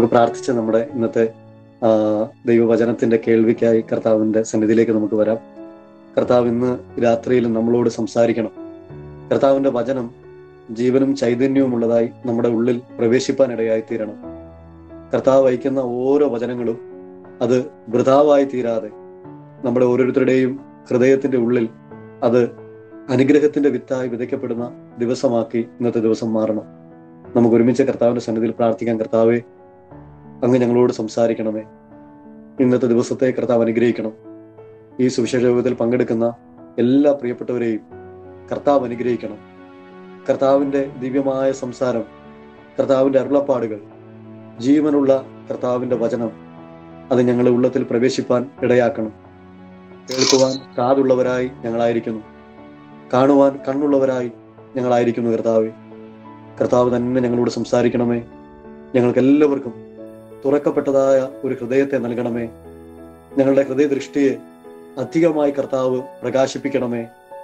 നമുക്ക് പ്രാർത്ഥിച്ച് നമ്മുടെ ഇന്നത്തെ ആ, ദൈവവചനത്തിന്റെ കേൾവിക്കായി കർത്താവിന്റെ സന്നിധിയിലേക്ക് നമുക്ക് വരാം കർത്താവ് ഇന്ന് രാത്രിയിൽ നമ്മളോട് സംസാരിക്കണം കർത്താവിന്റെ വചനം ജീവനും ചൈതന്യവും ഉള്ളതായി നമ്മുടെ ഉള്ളിൽ പ്രവേശിപ്പാൻ ഇടയായി തീരണം കർത്താവ് വഹിക്കുന്ന ഓരോ വചനങ്ങളും അത് വൃഥാവായി തീരാതെ നമ്മുടെ ഓരോരുത്തരുടെയും ഹൃദയത്തിന്റെ ഉള്ളിൽ അത് അനുഗ്രഹത്തിന്റെ വിത്തായി വിതയ്ക്കപ്പെടുന്ന ദിവസമാക്കി ഇന്നത്തെ ദിവസം മാറണം നമുക്ക് ഒരുമിച്ച് കർത്താവിന്റെ സന്നിധിയിൽ പ്രാർത്ഥിക്കാൻ കർത്താവെ അങ്ങ് ഞങ്ങളോട് സംസാരിക്കണമേ ഇന്നത്തെ ദിവസത്തെ കർത്താവ് അനുഗ്രഹിക്കണം ഈ സുവിശേഷ യോഗത്തിൽ പങ്കെടുക്കുന്ന എല്ലാ പ്രിയപ്പെട്ടവരെയും കർത്താവ് അനുഗ്രഹിക്കണം കർത്താവിന്റെ ദിവ്യമായ സംസാരം കർത്താവിന്റെ അരുളപ്പാടുകൾ ജീവനുള്ള കർത്താവിന്റെ വചനം അത് ഞങ്ങളുടെ ഉള്ളത്തിൽ പ്രവേശിപ്പാൻ ഇടയാക്കണം കേൾക്കുവാൻ കാതുള്ളവരായി ഞങ്ങളായിരിക്കുന്നു കാണുവാൻ കണ്ണുള്ളവരായി ഞങ്ങളായിരിക്കുന്നു കർത്താവെ കർത്താവ് തന്നെ ഞങ്ങളോട് സംസാരിക്കണമേ ഞങ്ങൾക്ക് എല്ലാവർക്കും തുറക്കപ്പെട്ടതായ ഒരു ഹൃദയത്തെ നൽകണമേ ഞങ്ങളുടെ ഹൃദയദൃഷ്ടിയെ അധികമായി കർത്താവ് പ്രകാശിപ്പിക്കണമേ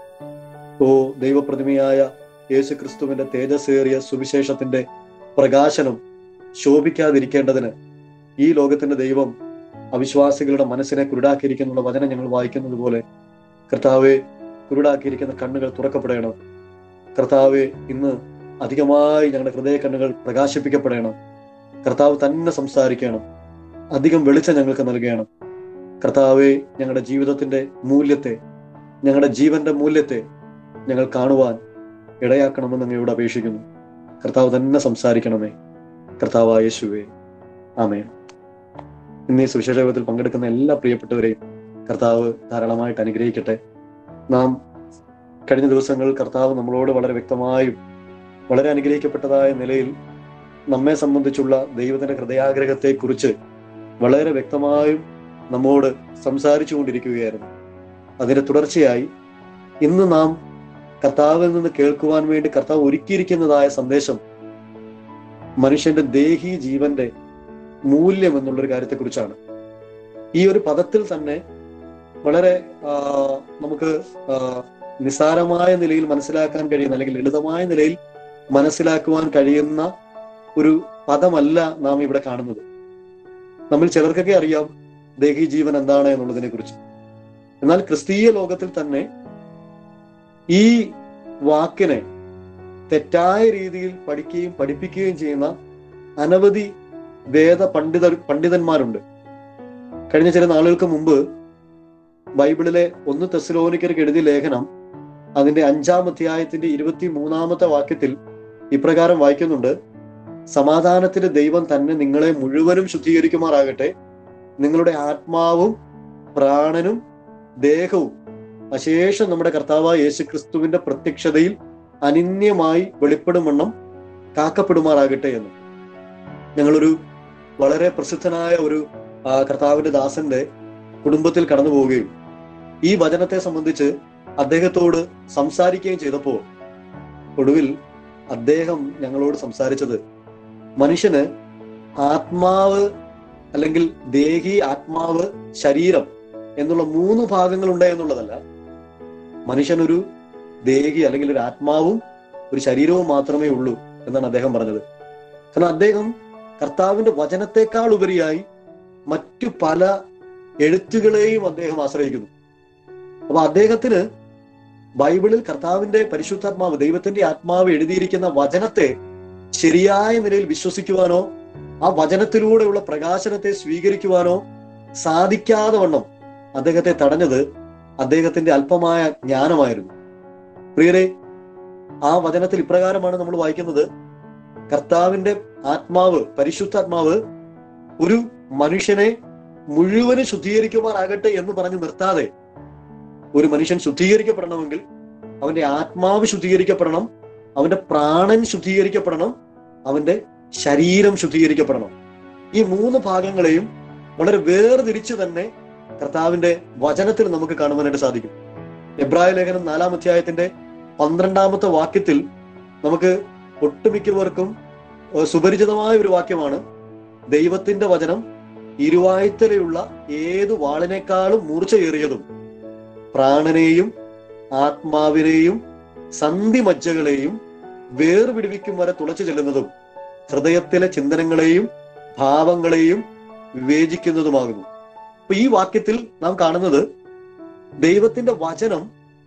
ഓ ദൈവപ്രതിമയായ യേശു ക്രിസ്തുവിന്റെ തേജസ്സേറിയ സുവിശേഷത്തിന്റെ പ്രകാശനം ശോഭിക്കാതിരിക്കേണ്ടതിന് ഈ ലോകത്തിന്റെ ദൈവം അവിശ്വാസികളുടെ മനസ്സിനെ കുരുടാക്കിയിരിക്കുന്നുള്ള വചനം ഞങ്ങൾ വായിക്കുന്നത് പോലെ കർത്താവെ കുരുടാക്കിയിരിക്കുന്ന കണ്ണുകൾ തുറക്കപ്പെടണം കർത്താവെ ഇന്ന് അധികമായി ഞങ്ങളുടെ ഹൃദയ കണ്ണുകൾ പ്രകാശിപ്പിക്കപ്പെടണം കർത്താവ് തന്നെ സംസാരിക്കണം അധികം വെളിച്ചം ഞങ്ങൾക്ക് നൽകണം കർത്താവെ ഞങ്ങളുടെ ജീവിതത്തിന്റെ മൂല്യത്തെ ഞങ്ങളുടെ ജീവന്റെ മൂല്യത്തെ ഞങ്ങൾ കാണുവാൻ ഇടയാക്കണമെന്ന് ഞങ്ങളോട് അപേക്ഷിക്കുന്നു കർത്താവ് തന്നെ സംസാരിക്കണമേ കർത്താവായ യേശുവേ ആമേൻ ഇന്ന് ഈ സുവിശേഷ യോഗത്തിൽ പങ്കെടുക്കുന്ന എല്ലാ പ്രിയപ്പെട്ടവരെയും കർത്താവ് ധാരാളമായിട്ട് അനുഗ്രഹിക്കട്ടെ നാം കഴിഞ്ഞ ദിവസങ്ങൾ കർത്താവ് നമ്മളോട് വളരെ വ്യക്തമായും വളരെ അനുഗ്രഹിക്കപ്പെട്ടതായ നിലയിൽ നമ്മെ സംബന്ധിച്ചുള്ള ദൈവത്തിന്റെ ഹൃദയാഗ്രഹത്തെ കുറിച്ച് വളരെ വ്യക്തമായും നമ്മോട് സംസാരിച്ചു കൊണ്ടിരിക്കുകയായിരുന്നു അതിന്റെ തുടർച്ചയായി ഇന്ന് നാം കർത്താവിൽ നിന്ന് കേൾക്കുവാൻ വേണ്ടി കർത്താവ് ഒരുക്കിയിരിക്കുന്നതായ സന്ദേശം മനുഷ്യന്റെ ദേഹി ജീവന്റെ മൂല്യം എന്നുള്ളൊരു കാര്യത്തെക്കുറിച്ചാണ് ഈ ഒരു പദത്തിൽ തന്നെ വളരെ ആ, നമുക്ക് ആ, നിസ്സാരമായ നിലയിൽ മനസ്സിലാക്കാൻ കഴിയുന്ന അല്ലെങ്കിൽ ലളിതമായ നിലയിൽ മനസ്സിലാക്കുവാൻ കഴിയുന്ന ഒരു പദമല്ല നാം ഇവിടെ കാണുന്നത് നമ്മൾ ചിലർക്കൊക്കെ അറിയാം ദേഹി ജീവൻ എന്താണ് എന്നുള്ളതിനെ കുറിച്ച് എന്നാൽ ക്രിസ്തീയ ലോകത്തിൽ തന്നെ ഈ വാക്കിനെ തെറ്റായ രീതിയിൽ പഠിക്കുകയും പഠിപ്പിക്കുകയും ചെയ്യുന്ന അനവധി വേദ പണ്ഡിത പണ്ഡിതന്മാരുണ്ട് കഴിഞ്ഞ ചില നാളുകൾക്ക് മുമ്പ് ബൈബിളിലെ ഒന്ന് തെസ്ലോനിക്കർക്ക് എഴുതിയ ലേഖനം അതിന്റെ അഞ്ചാം അധ്യായത്തിന്റെ ഇരുപത്തി മൂന്നാമത്തെ വാക്യത്തിൽ ഇപ്രകാരം വായിക്കുന്നുണ്ട് സമാധാനത്തിന്റെ ദൈവം തന്നെ നിങ്ങളെ മുഴുവനും ശുദ്ധീകരിക്കുമാറാകട്ടെ നിങ്ങളുടെ ആത്മാവും പ്രാണനും ദേഹവും അശേഷം നമ്മുടെ കർത്താവായ യേശു ക്രിസ്തുവിന്റെ പ്രത്യക്ഷതയിൽ അനിന്യമായി വെളിപ്പെടും വണ്ണം കാക്കപ്പെടുമാറാകട്ടെ എന്ന് ഞങ്ങളൊരു വളരെ പ്രസിദ്ധനായ ഒരു ആ, കർത്താവിന്റെ ദാസന്റെ കുടുംബത്തിൽ കടന്നു പോവുകയും ഈ വചനത്തെ സംബന്ധിച്ച് അദ്ദേഹത്തോട് സംസാരിക്കുകയും ചെയ്തപ്പോൾ ഒടുവിൽ അദ്ദേഹം ഞങ്ങളോട് സംസാരിച്ചത് മനുഷ്യന് ആത്മാവ് അല്ലെങ്കിൽ ദേഹി ആത്മാവ് ശരീരം എന്നുള്ള മൂന്ന് ഭാഗങ്ങളുണ്ട് എന്നുള്ളതല്ല മനുഷ്യനൊരു ദേഹി അല്ലെങ്കിൽ ഒരു ആത്മാവും ഒരു ശരീരവും മാത്രമേ ഉള്ളൂ എന്നാണ് അദ്ദേഹം പറഞ്ഞത് കാരണം അദ്ദേഹം കർത്താവിന്റെ വചനത്തെക്കാൾ ഉപരിയായി മറ്റു പല എഴുത്തുകളെയും അദ്ദേഹം ആശ്രയിക്കുന്നു അപ്പൊ അദ്ദേഹത്തിന് ബൈബിളിൽ കർത്താവിന്റെ പരിശുദ്ധാത്മാവ് ദൈവത്തിന്റെ ആത്മാവ് എഴുതിയിരിക്കുന്ന വചനത്തെ ശരിയായ നിലയിൽ വിശ്വസിക്കുവാനോ ആ വചനത്തിലൂടെയുള്ള പ്രകാശനത്തെ സ്വീകരിക്കുവാനോ സാധിക്കാതെ വണ്ണം അദ്ദേഹത്തെ തടഞ്ഞത് അദ്ദേഹത്തിന്റെ അല്പമായ ജ്ഞാനമായിരുന്നു പ്രിയരെ ആ വചനത്തിൽ ഇപ്രകാരമാണ് നമ്മൾ വായിക്കുന്നത് കർത്താവിന്റെ ആത്മാവ് പരിശുദ്ധാത്മാവ് ഒരു മനുഷ്യനെ മുഴുവനും ശുദ്ധീകരിക്കുമാറാകട്ടെ എന്ന് പറഞ്ഞ് നിർത്താതെ ഒരു മനുഷ്യൻ ശുദ്ധീകരിക്കപ്പെടണമെങ്കിൽ അവന്റെ ആത്മാവ് ശുദ്ധീകരിക്കപ്പെടണം അവന്റെ പ്രാണൻ ശുദ്ധീകരിക്കപ്പെടണം അവന്റെ ശരീരം ശുദ്ധീകരിക്കപ്പെടണം ഈ മൂന്ന് ഭാഗങ്ങളെയും വളരെ വേർതിരിച്ച് തന്നെ കർത്താവിന്റെ വചനത്തിൽ നമുക്ക് കാണുവാനായിട്ട് സാധിക്കും എബ്രായ ലേഖനം നാലാം അധ്യായത്തിന്റെ പന്ത്രണ്ടാമത്തെ വാക്യത്തിൽ നമുക്ക് ഒട്ടുമിക്കവർക്കും ഏഹ്, സുപരിചിതമായ ഒരു വാക്യമാണ് ദൈവത്തിന്റെ വചനം ഇരുവായ്ത്തലയുള്ള ഏത് വാളിനേക്കാളും മൂർച്ചയേറിയതും പ്രാണനെയും ആത്മാവിനെയും സന്ധിമജ്ജകളെയും വേർപിടിവിക്കും വരെ തുളച്ചു ചെല്ലുന്നതും ഹൃദയത്തിലെ ചിന്തനങ്ങളെയും ഭാവങ്ങളെയും വിവേചിക്കുന്നതുമാകുന്നു അപ്പൊ ഈ വാക്യത്തിൽ നാം കാണുന്നത് ദൈവത്തിന്റെ വചനം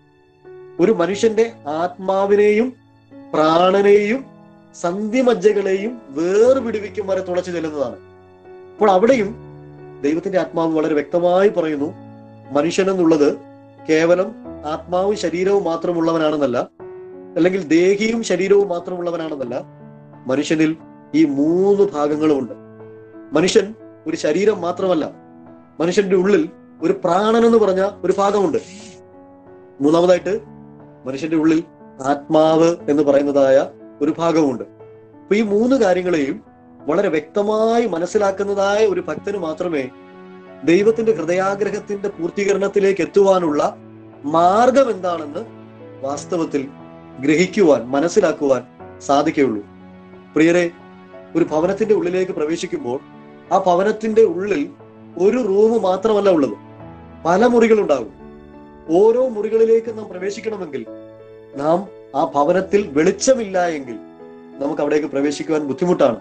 ഒരു മനുഷ്യന്റെ ആത്മാവിനെയും പ്രാണനെയും സന്ധിമജ്ജകളെയും വേർപിടിവിക്കും വരെ തുളച്ചു ചെല്ലുന്നതാണ് അപ്പോൾ അവിടെയും ദൈവത്തിന്റെ ആത്മാവ് വളരെ വ്യക്തമായി പറയുന്നു മനുഷ്യൻ എന്നുള്ളത് കേവലം ആത്മാവും ശരീരവും മാത്രമുള്ളവനാണെന്നല്ല അല്ലെങ്കിൽ ദേഹിയും ശരീരവും മാത്രമുള്ളവനാണെന്നല്ല മനുഷ്യനിൽ ഈ മൂന്ന് ഭാഗങ്ങളുമുണ്ട് മനുഷ്യൻ ഒരു ശരീരം മാത്രമല്ല മനുഷ്യന്റെ ഉള്ളിൽ ഒരു പ്രാണൻ എന്ന് പറഞ്ഞ ഒരു ഭാഗമുണ്ട് മൂന്നാമതായിട്ട് മനുഷ്യന്റെ ഉള്ളിൽ ആത്മാവ് എന്ന് പറയുന്നതായ ഒരു ഭാഗമുണ്ട് അപ്പൊ ഈ മൂന്ന് കാര്യങ്ങളെയും വളരെ വ്യക്തമായി മനസ്സിലാക്കുന്നതായ ഒരു ഭക്തന് മാത്രമേ ദൈവത്തിന്റെ ഹൃദയാഗ്രഹത്തിന്റെ പൂർത്തീകരണത്തിലേക്ക് എത്തുവാനുള്ള മാർഗം എന്താണെന്ന് വാസ്തവത്തിൽ ഗ്രഹിക്കുവാൻ മനസ്സിലാക്കുവാൻ സാധിക്കുകയുള്ളൂ പ്രിയരെ ഒരു ഭവനത്തിന്റെ ഉള്ളിലേക്ക് പ്രവേശിക്കുമ്പോൾ ആ ഭവനത്തിന്റെ ഉള്ളിൽ ഒരു റൂം മാത്രമല്ല ഉള്ളത് പല മുറികളുണ്ടാകും ഓരോ മുറികളിലേക്ക് നാം പ്രവേശിക്കണമെങ്കിൽ നാം ആ ഭവനത്തിൽ വെളിച്ചമില്ല എങ്കിൽ നമുക്ക് അവിടേക്ക് പ്രവേശിക്കുവാൻ ബുദ്ധിമുട്ടാണ്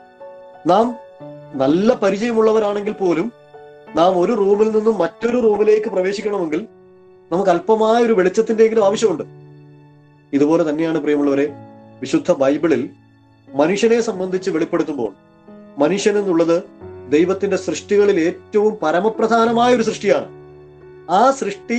നാം നല്ല പരിചയമുള്ളവരാണെങ്കിൽ പോലും നാം ഒരു റൂമിൽ നിന്നും മറ്റൊരു റൂമിലേക്ക് പ്രവേശിക്കണമെങ്കിൽ നമുക്ക് അല്പമായ ഒരു വെളിച്ചത്തിന്റെയെങ്കിലും ആവശ്യമുണ്ട് ഇതുപോലെ തന്നെയാണ് പ്രിയമുള്ളവരെ വിശുദ്ധ ബൈബിളിൽ മനുഷ്യനെ സംബന്ധിച്ച് വെളിപ്പെടുത്തുമ്പോൾ മനുഷ്യൻ എന്നുള്ളത് ദൈവത്തിന്റെ സൃഷ്ടികളിൽ ഏറ്റവും പരമപ്രധാനമായ ഒരു സൃഷ്ടിയാണ് ആ സൃഷ്ടി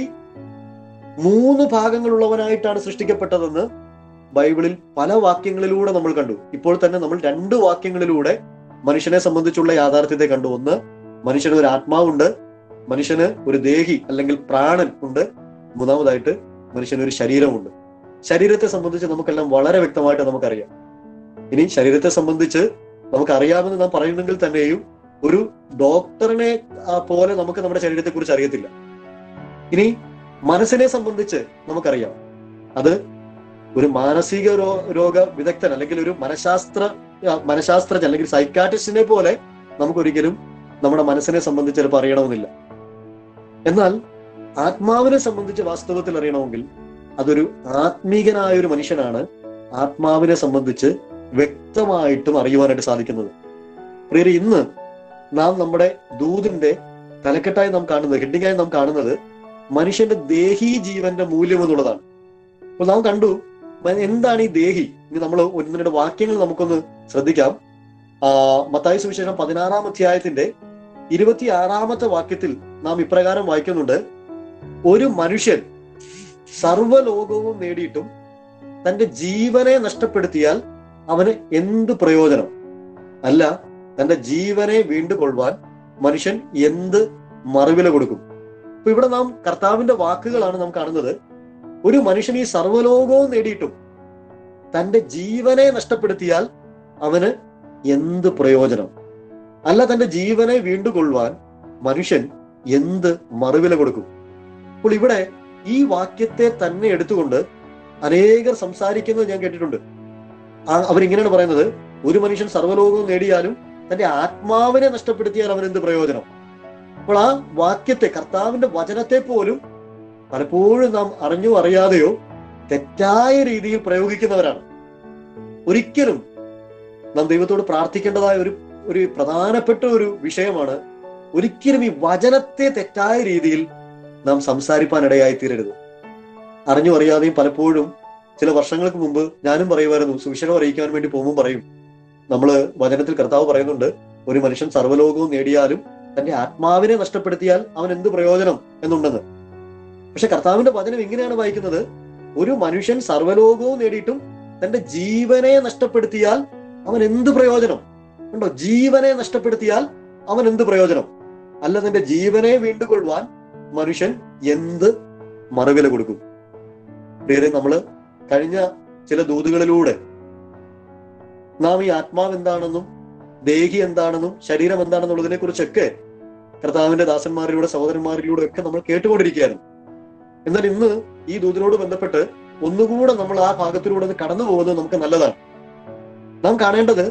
മൂന്ന് ഭാഗങ്ങളുള്ളവനായിട്ടാണ് സൃഷ്ടിക്കപ്പെട്ടതെന്ന് ബൈബിളിൽ പല വാക്യങ്ങളിലൂടെ നമ്മൾ കണ്ടു ഇപ്പോൾ തന്നെ നമ്മൾ രണ്ട് വാക്യങ്ങളിലൂടെ മനുഷ്യനെ സംബന്ധിച്ചുള്ള യാഥാർത്ഥ്യത്തെ കണ്ടു ഒന്ന് മനുഷ്യന് ഒരു ആത്മാവുണ്ട് മനുഷ്യന് ഒരു ദേഹി അല്ലെങ്കിൽ പ്രാണൻ ഉണ്ട് മൂന്നാമതായിട്ട് മനുഷ്യന് ഒരു ശരീരമുണ്ട് ശരീരത്തെ സംബന്ധിച്ച് നമുക്കെല്ലാം വളരെ വ്യക്തമായിട്ട് നമുക്കറിയാം ഇനി ശരീരത്തെ സംബന്ധിച്ച് നമുക്കറിയാമെന്ന് നാം പറയുന്നെങ്കിൽ തന്നെയും ഒരു ഡോക്ടറിനെ ആ, പോലെ നമുക്ക് നമ്മുടെ ശരീരത്തെ കുറിച്ച് അറിയത്തില്ല ഇനി മനസ്സിനെ സംബന്ധിച്ച് നമുക്കറിയാം അത് ഒരു മാനസിക രോ- രോഗ വിദഗ്ധൻ അല്ലെങ്കിൽ ഒരു മനഃശാസ്ത്ര ആ, മനഃശാസ്ത്രജ്ഞൻ അല്ലെങ്കിൽ സൈക്കാട്രിസ്റ്റിനെ പോലെ നമുക്കൊരിക്കലും നമ്മുടെ മനസ്സിനെ സംബന്ധിച്ച് ചിലപ്പോൾ അറിയണമെന്നില്ല എന്നാൽ ആത്മാവിനെ സംബന്ധിച്ച് വാസ്തവത്തിൽ അറിയണമെങ്കിൽ അതൊരു ആത്മീകനായ ഒരു മനുഷ്യനാണ് ആത്മാവിനെ സംബന്ധിച്ച് വ്യക്തമായിട്ടും അറിയുവാനായിട്ട് സാധിക്കുന്നത് പ്രിയരെ ഇന്ന് നാം നമ്മുടെ ദൂതിന്റെ തലക്കെട്ടായി നാം കാണുന്നത് ഹെഡിങ്ങായി നാം കാണുന്നത് മനുഷ്യന്റെ ദേഹീ ജീവന്റെ മൂല്യം എന്നുള്ളതാണ് അപ്പോൾ നാം കണ്ടു മ- എന്താണ് ഈ ദേഹി ഇനി നമ്മൾ ഒന്ന് രണ്ട് വാക്യങ്ങൾ നമുക്കൊന്ന് ശ്രദ്ധിക്കാം ആ മത്തായി സുവിശേഷം പതിനാറാം അധ്യായത്തിന്റെ ഇരുപത്തിയാറാമത്തെ വാക്യത്തിൽ നാം ഇപ്രകാരം വായിക്കുന്നുണ്ട് ഒരു മനുഷ്യൻ സർവ്വലോകവും നേടിയിട്ടും തന്റെ ജീവനെ നഷ്ടപ്പെടുത്തിയാൽ അവന് എന്ത് പ്രയോജനം അല്ല തന്റെ ജീവനെ വീണ്ടുകൊള്ളുവാൻ മനുഷ്യൻ എന്ത് മറുവില കൊടുക്കും അപ്പൊ ഇവിടെ നാം കർത്താവിന്റെ വാക്കുകളാണ് നാം കാണുന്നത് ഒരു മനുഷ്യൻ ഈ സർവ്വലോകവും നേടിയിട്ടും തന്റെ ജീവനെ നഷ്ടപ്പെടുത്തിയാൽ അവന് എന്ത് പ്രയോജനം അല്ല തന്റെ ജീവനെ വീണ്ടുകൊള്ളുവാൻ മനുഷ്യൻ എന്ത് മറുവില കൊടുക്കും അപ്പോൾ ഇവിടെ ഈ വാക്യത്തെ തന്നെ എടുത്തുകൊണ്ട് അനേകർ സംസാരിക്കുന്നത് ഞാൻ കേട്ടിട്ടുണ്ട് ആ അവരിങ്ങനെയാണ് പറയുന്നത് ഒരു മനുഷ്യൻ സർവ്വലോകവും നേടിയാലും തന്റെ ആത്മാവിനെ നഷ്ടപ്പെടുത്തിയാൽ അവൻ എന്ത് പ്രയോജനം അപ്പോൾ ആ വാക്യത്തെ കർത്താവിന്റെ വചനത്തെ പോലും പലപ്പോഴും നാം അറിഞ്ഞോ അറിയാതെയോ തെറ്റായ രീതിയിൽ പ്രയോഗിക്കുന്നവരാണ് ഒരിക്കലും നാം ദൈവത്തോട് പ്രാർത്ഥിക്കേണ്ടതായ ഒരു ഒരു പ്രധാനപ്പെട്ട ഒരു വിഷയമാണ് ഒരിക്കലും ഈ വചനത്തെ തെറ്റായ രീതിയിൽ നാം സംസാരിപ്പാൻ ഇടയായി തീരരുത് അറിഞ്ഞു അറിയാതെയും പലപ്പോഴും ചില വർഷങ്ങൾക്ക് മുമ്പ് ഞാനും പറയുമായിരുന്നു സുവിശേഷം അറിയിക്കാൻ വേണ്ടി പോകുമ്പോൾ പറയും നമ്മള് വചനത്തിൽ കർത്താവ് പറയുന്നുണ്ട് ഒരു മനുഷ്യൻ സർവ്വലോകവും നേടിയാലും തന്റെ ആത്മാവിനെ നഷ്ടപ്പെടുത്തിയാൽ അവൻ എന്ത് പ്രയോജനം എന്നുണ്ടെന്ന് പക്ഷെ കർത്താവിന്റെ വചനം ഇങ്ങനെയാണ് വായിക്കുന്നത് ഒരു മനുഷ്യൻ സർവ്വലോകവും നേടിയിട്ടും തന്റെ ജീവനെ നഷ്ടപ്പെടുത്തിയാൽ അവൻ എന്ത് പ്രയോജനം ഉണ്ടോ ജീവനെ നഷ്ടപ്പെടുത്തിയാൽ അവൻ എന്ത് പ്രയോജനം അല്ല തന്റെ ജീവനെ വീണ്ടുകൊള്ളുവാൻ മനുഷ്യൻ എന്ത് മറുവില കൊടുക്കും പ്രിയരെ നമ്മള് കഴിഞ്ഞ ചില ദൂതുകളിലൂടെ നാം ഈ ആത്മാവ് എന്താണെന്നും ദേഹി എന്താണെന്നും ശരീരം എന്താണെന്നുള്ളതിനെ കുറിച്ചൊക്കെ കർത്താവിന്റെ ദാസന്മാരിലൂടെ സഹോദരന്മാരിലൂടെ ഒക്കെ നമ്മൾ കേട്ടുകൊണ്ടിരിക്കുകയായിരുന്നു എന്നാൽ ഇന്ന് ഈ ദൂതിനോട് ബന്ധപ്പെട്ട് ഒന്നുകൂടെ നമ്മൾ ആ ഭാഗത്തിലൂടെ ഒന്ന് കടന്നു പോകുന്നത് നമുക്ക് നല്ലതാണ് നാം കാണേണ്ടത്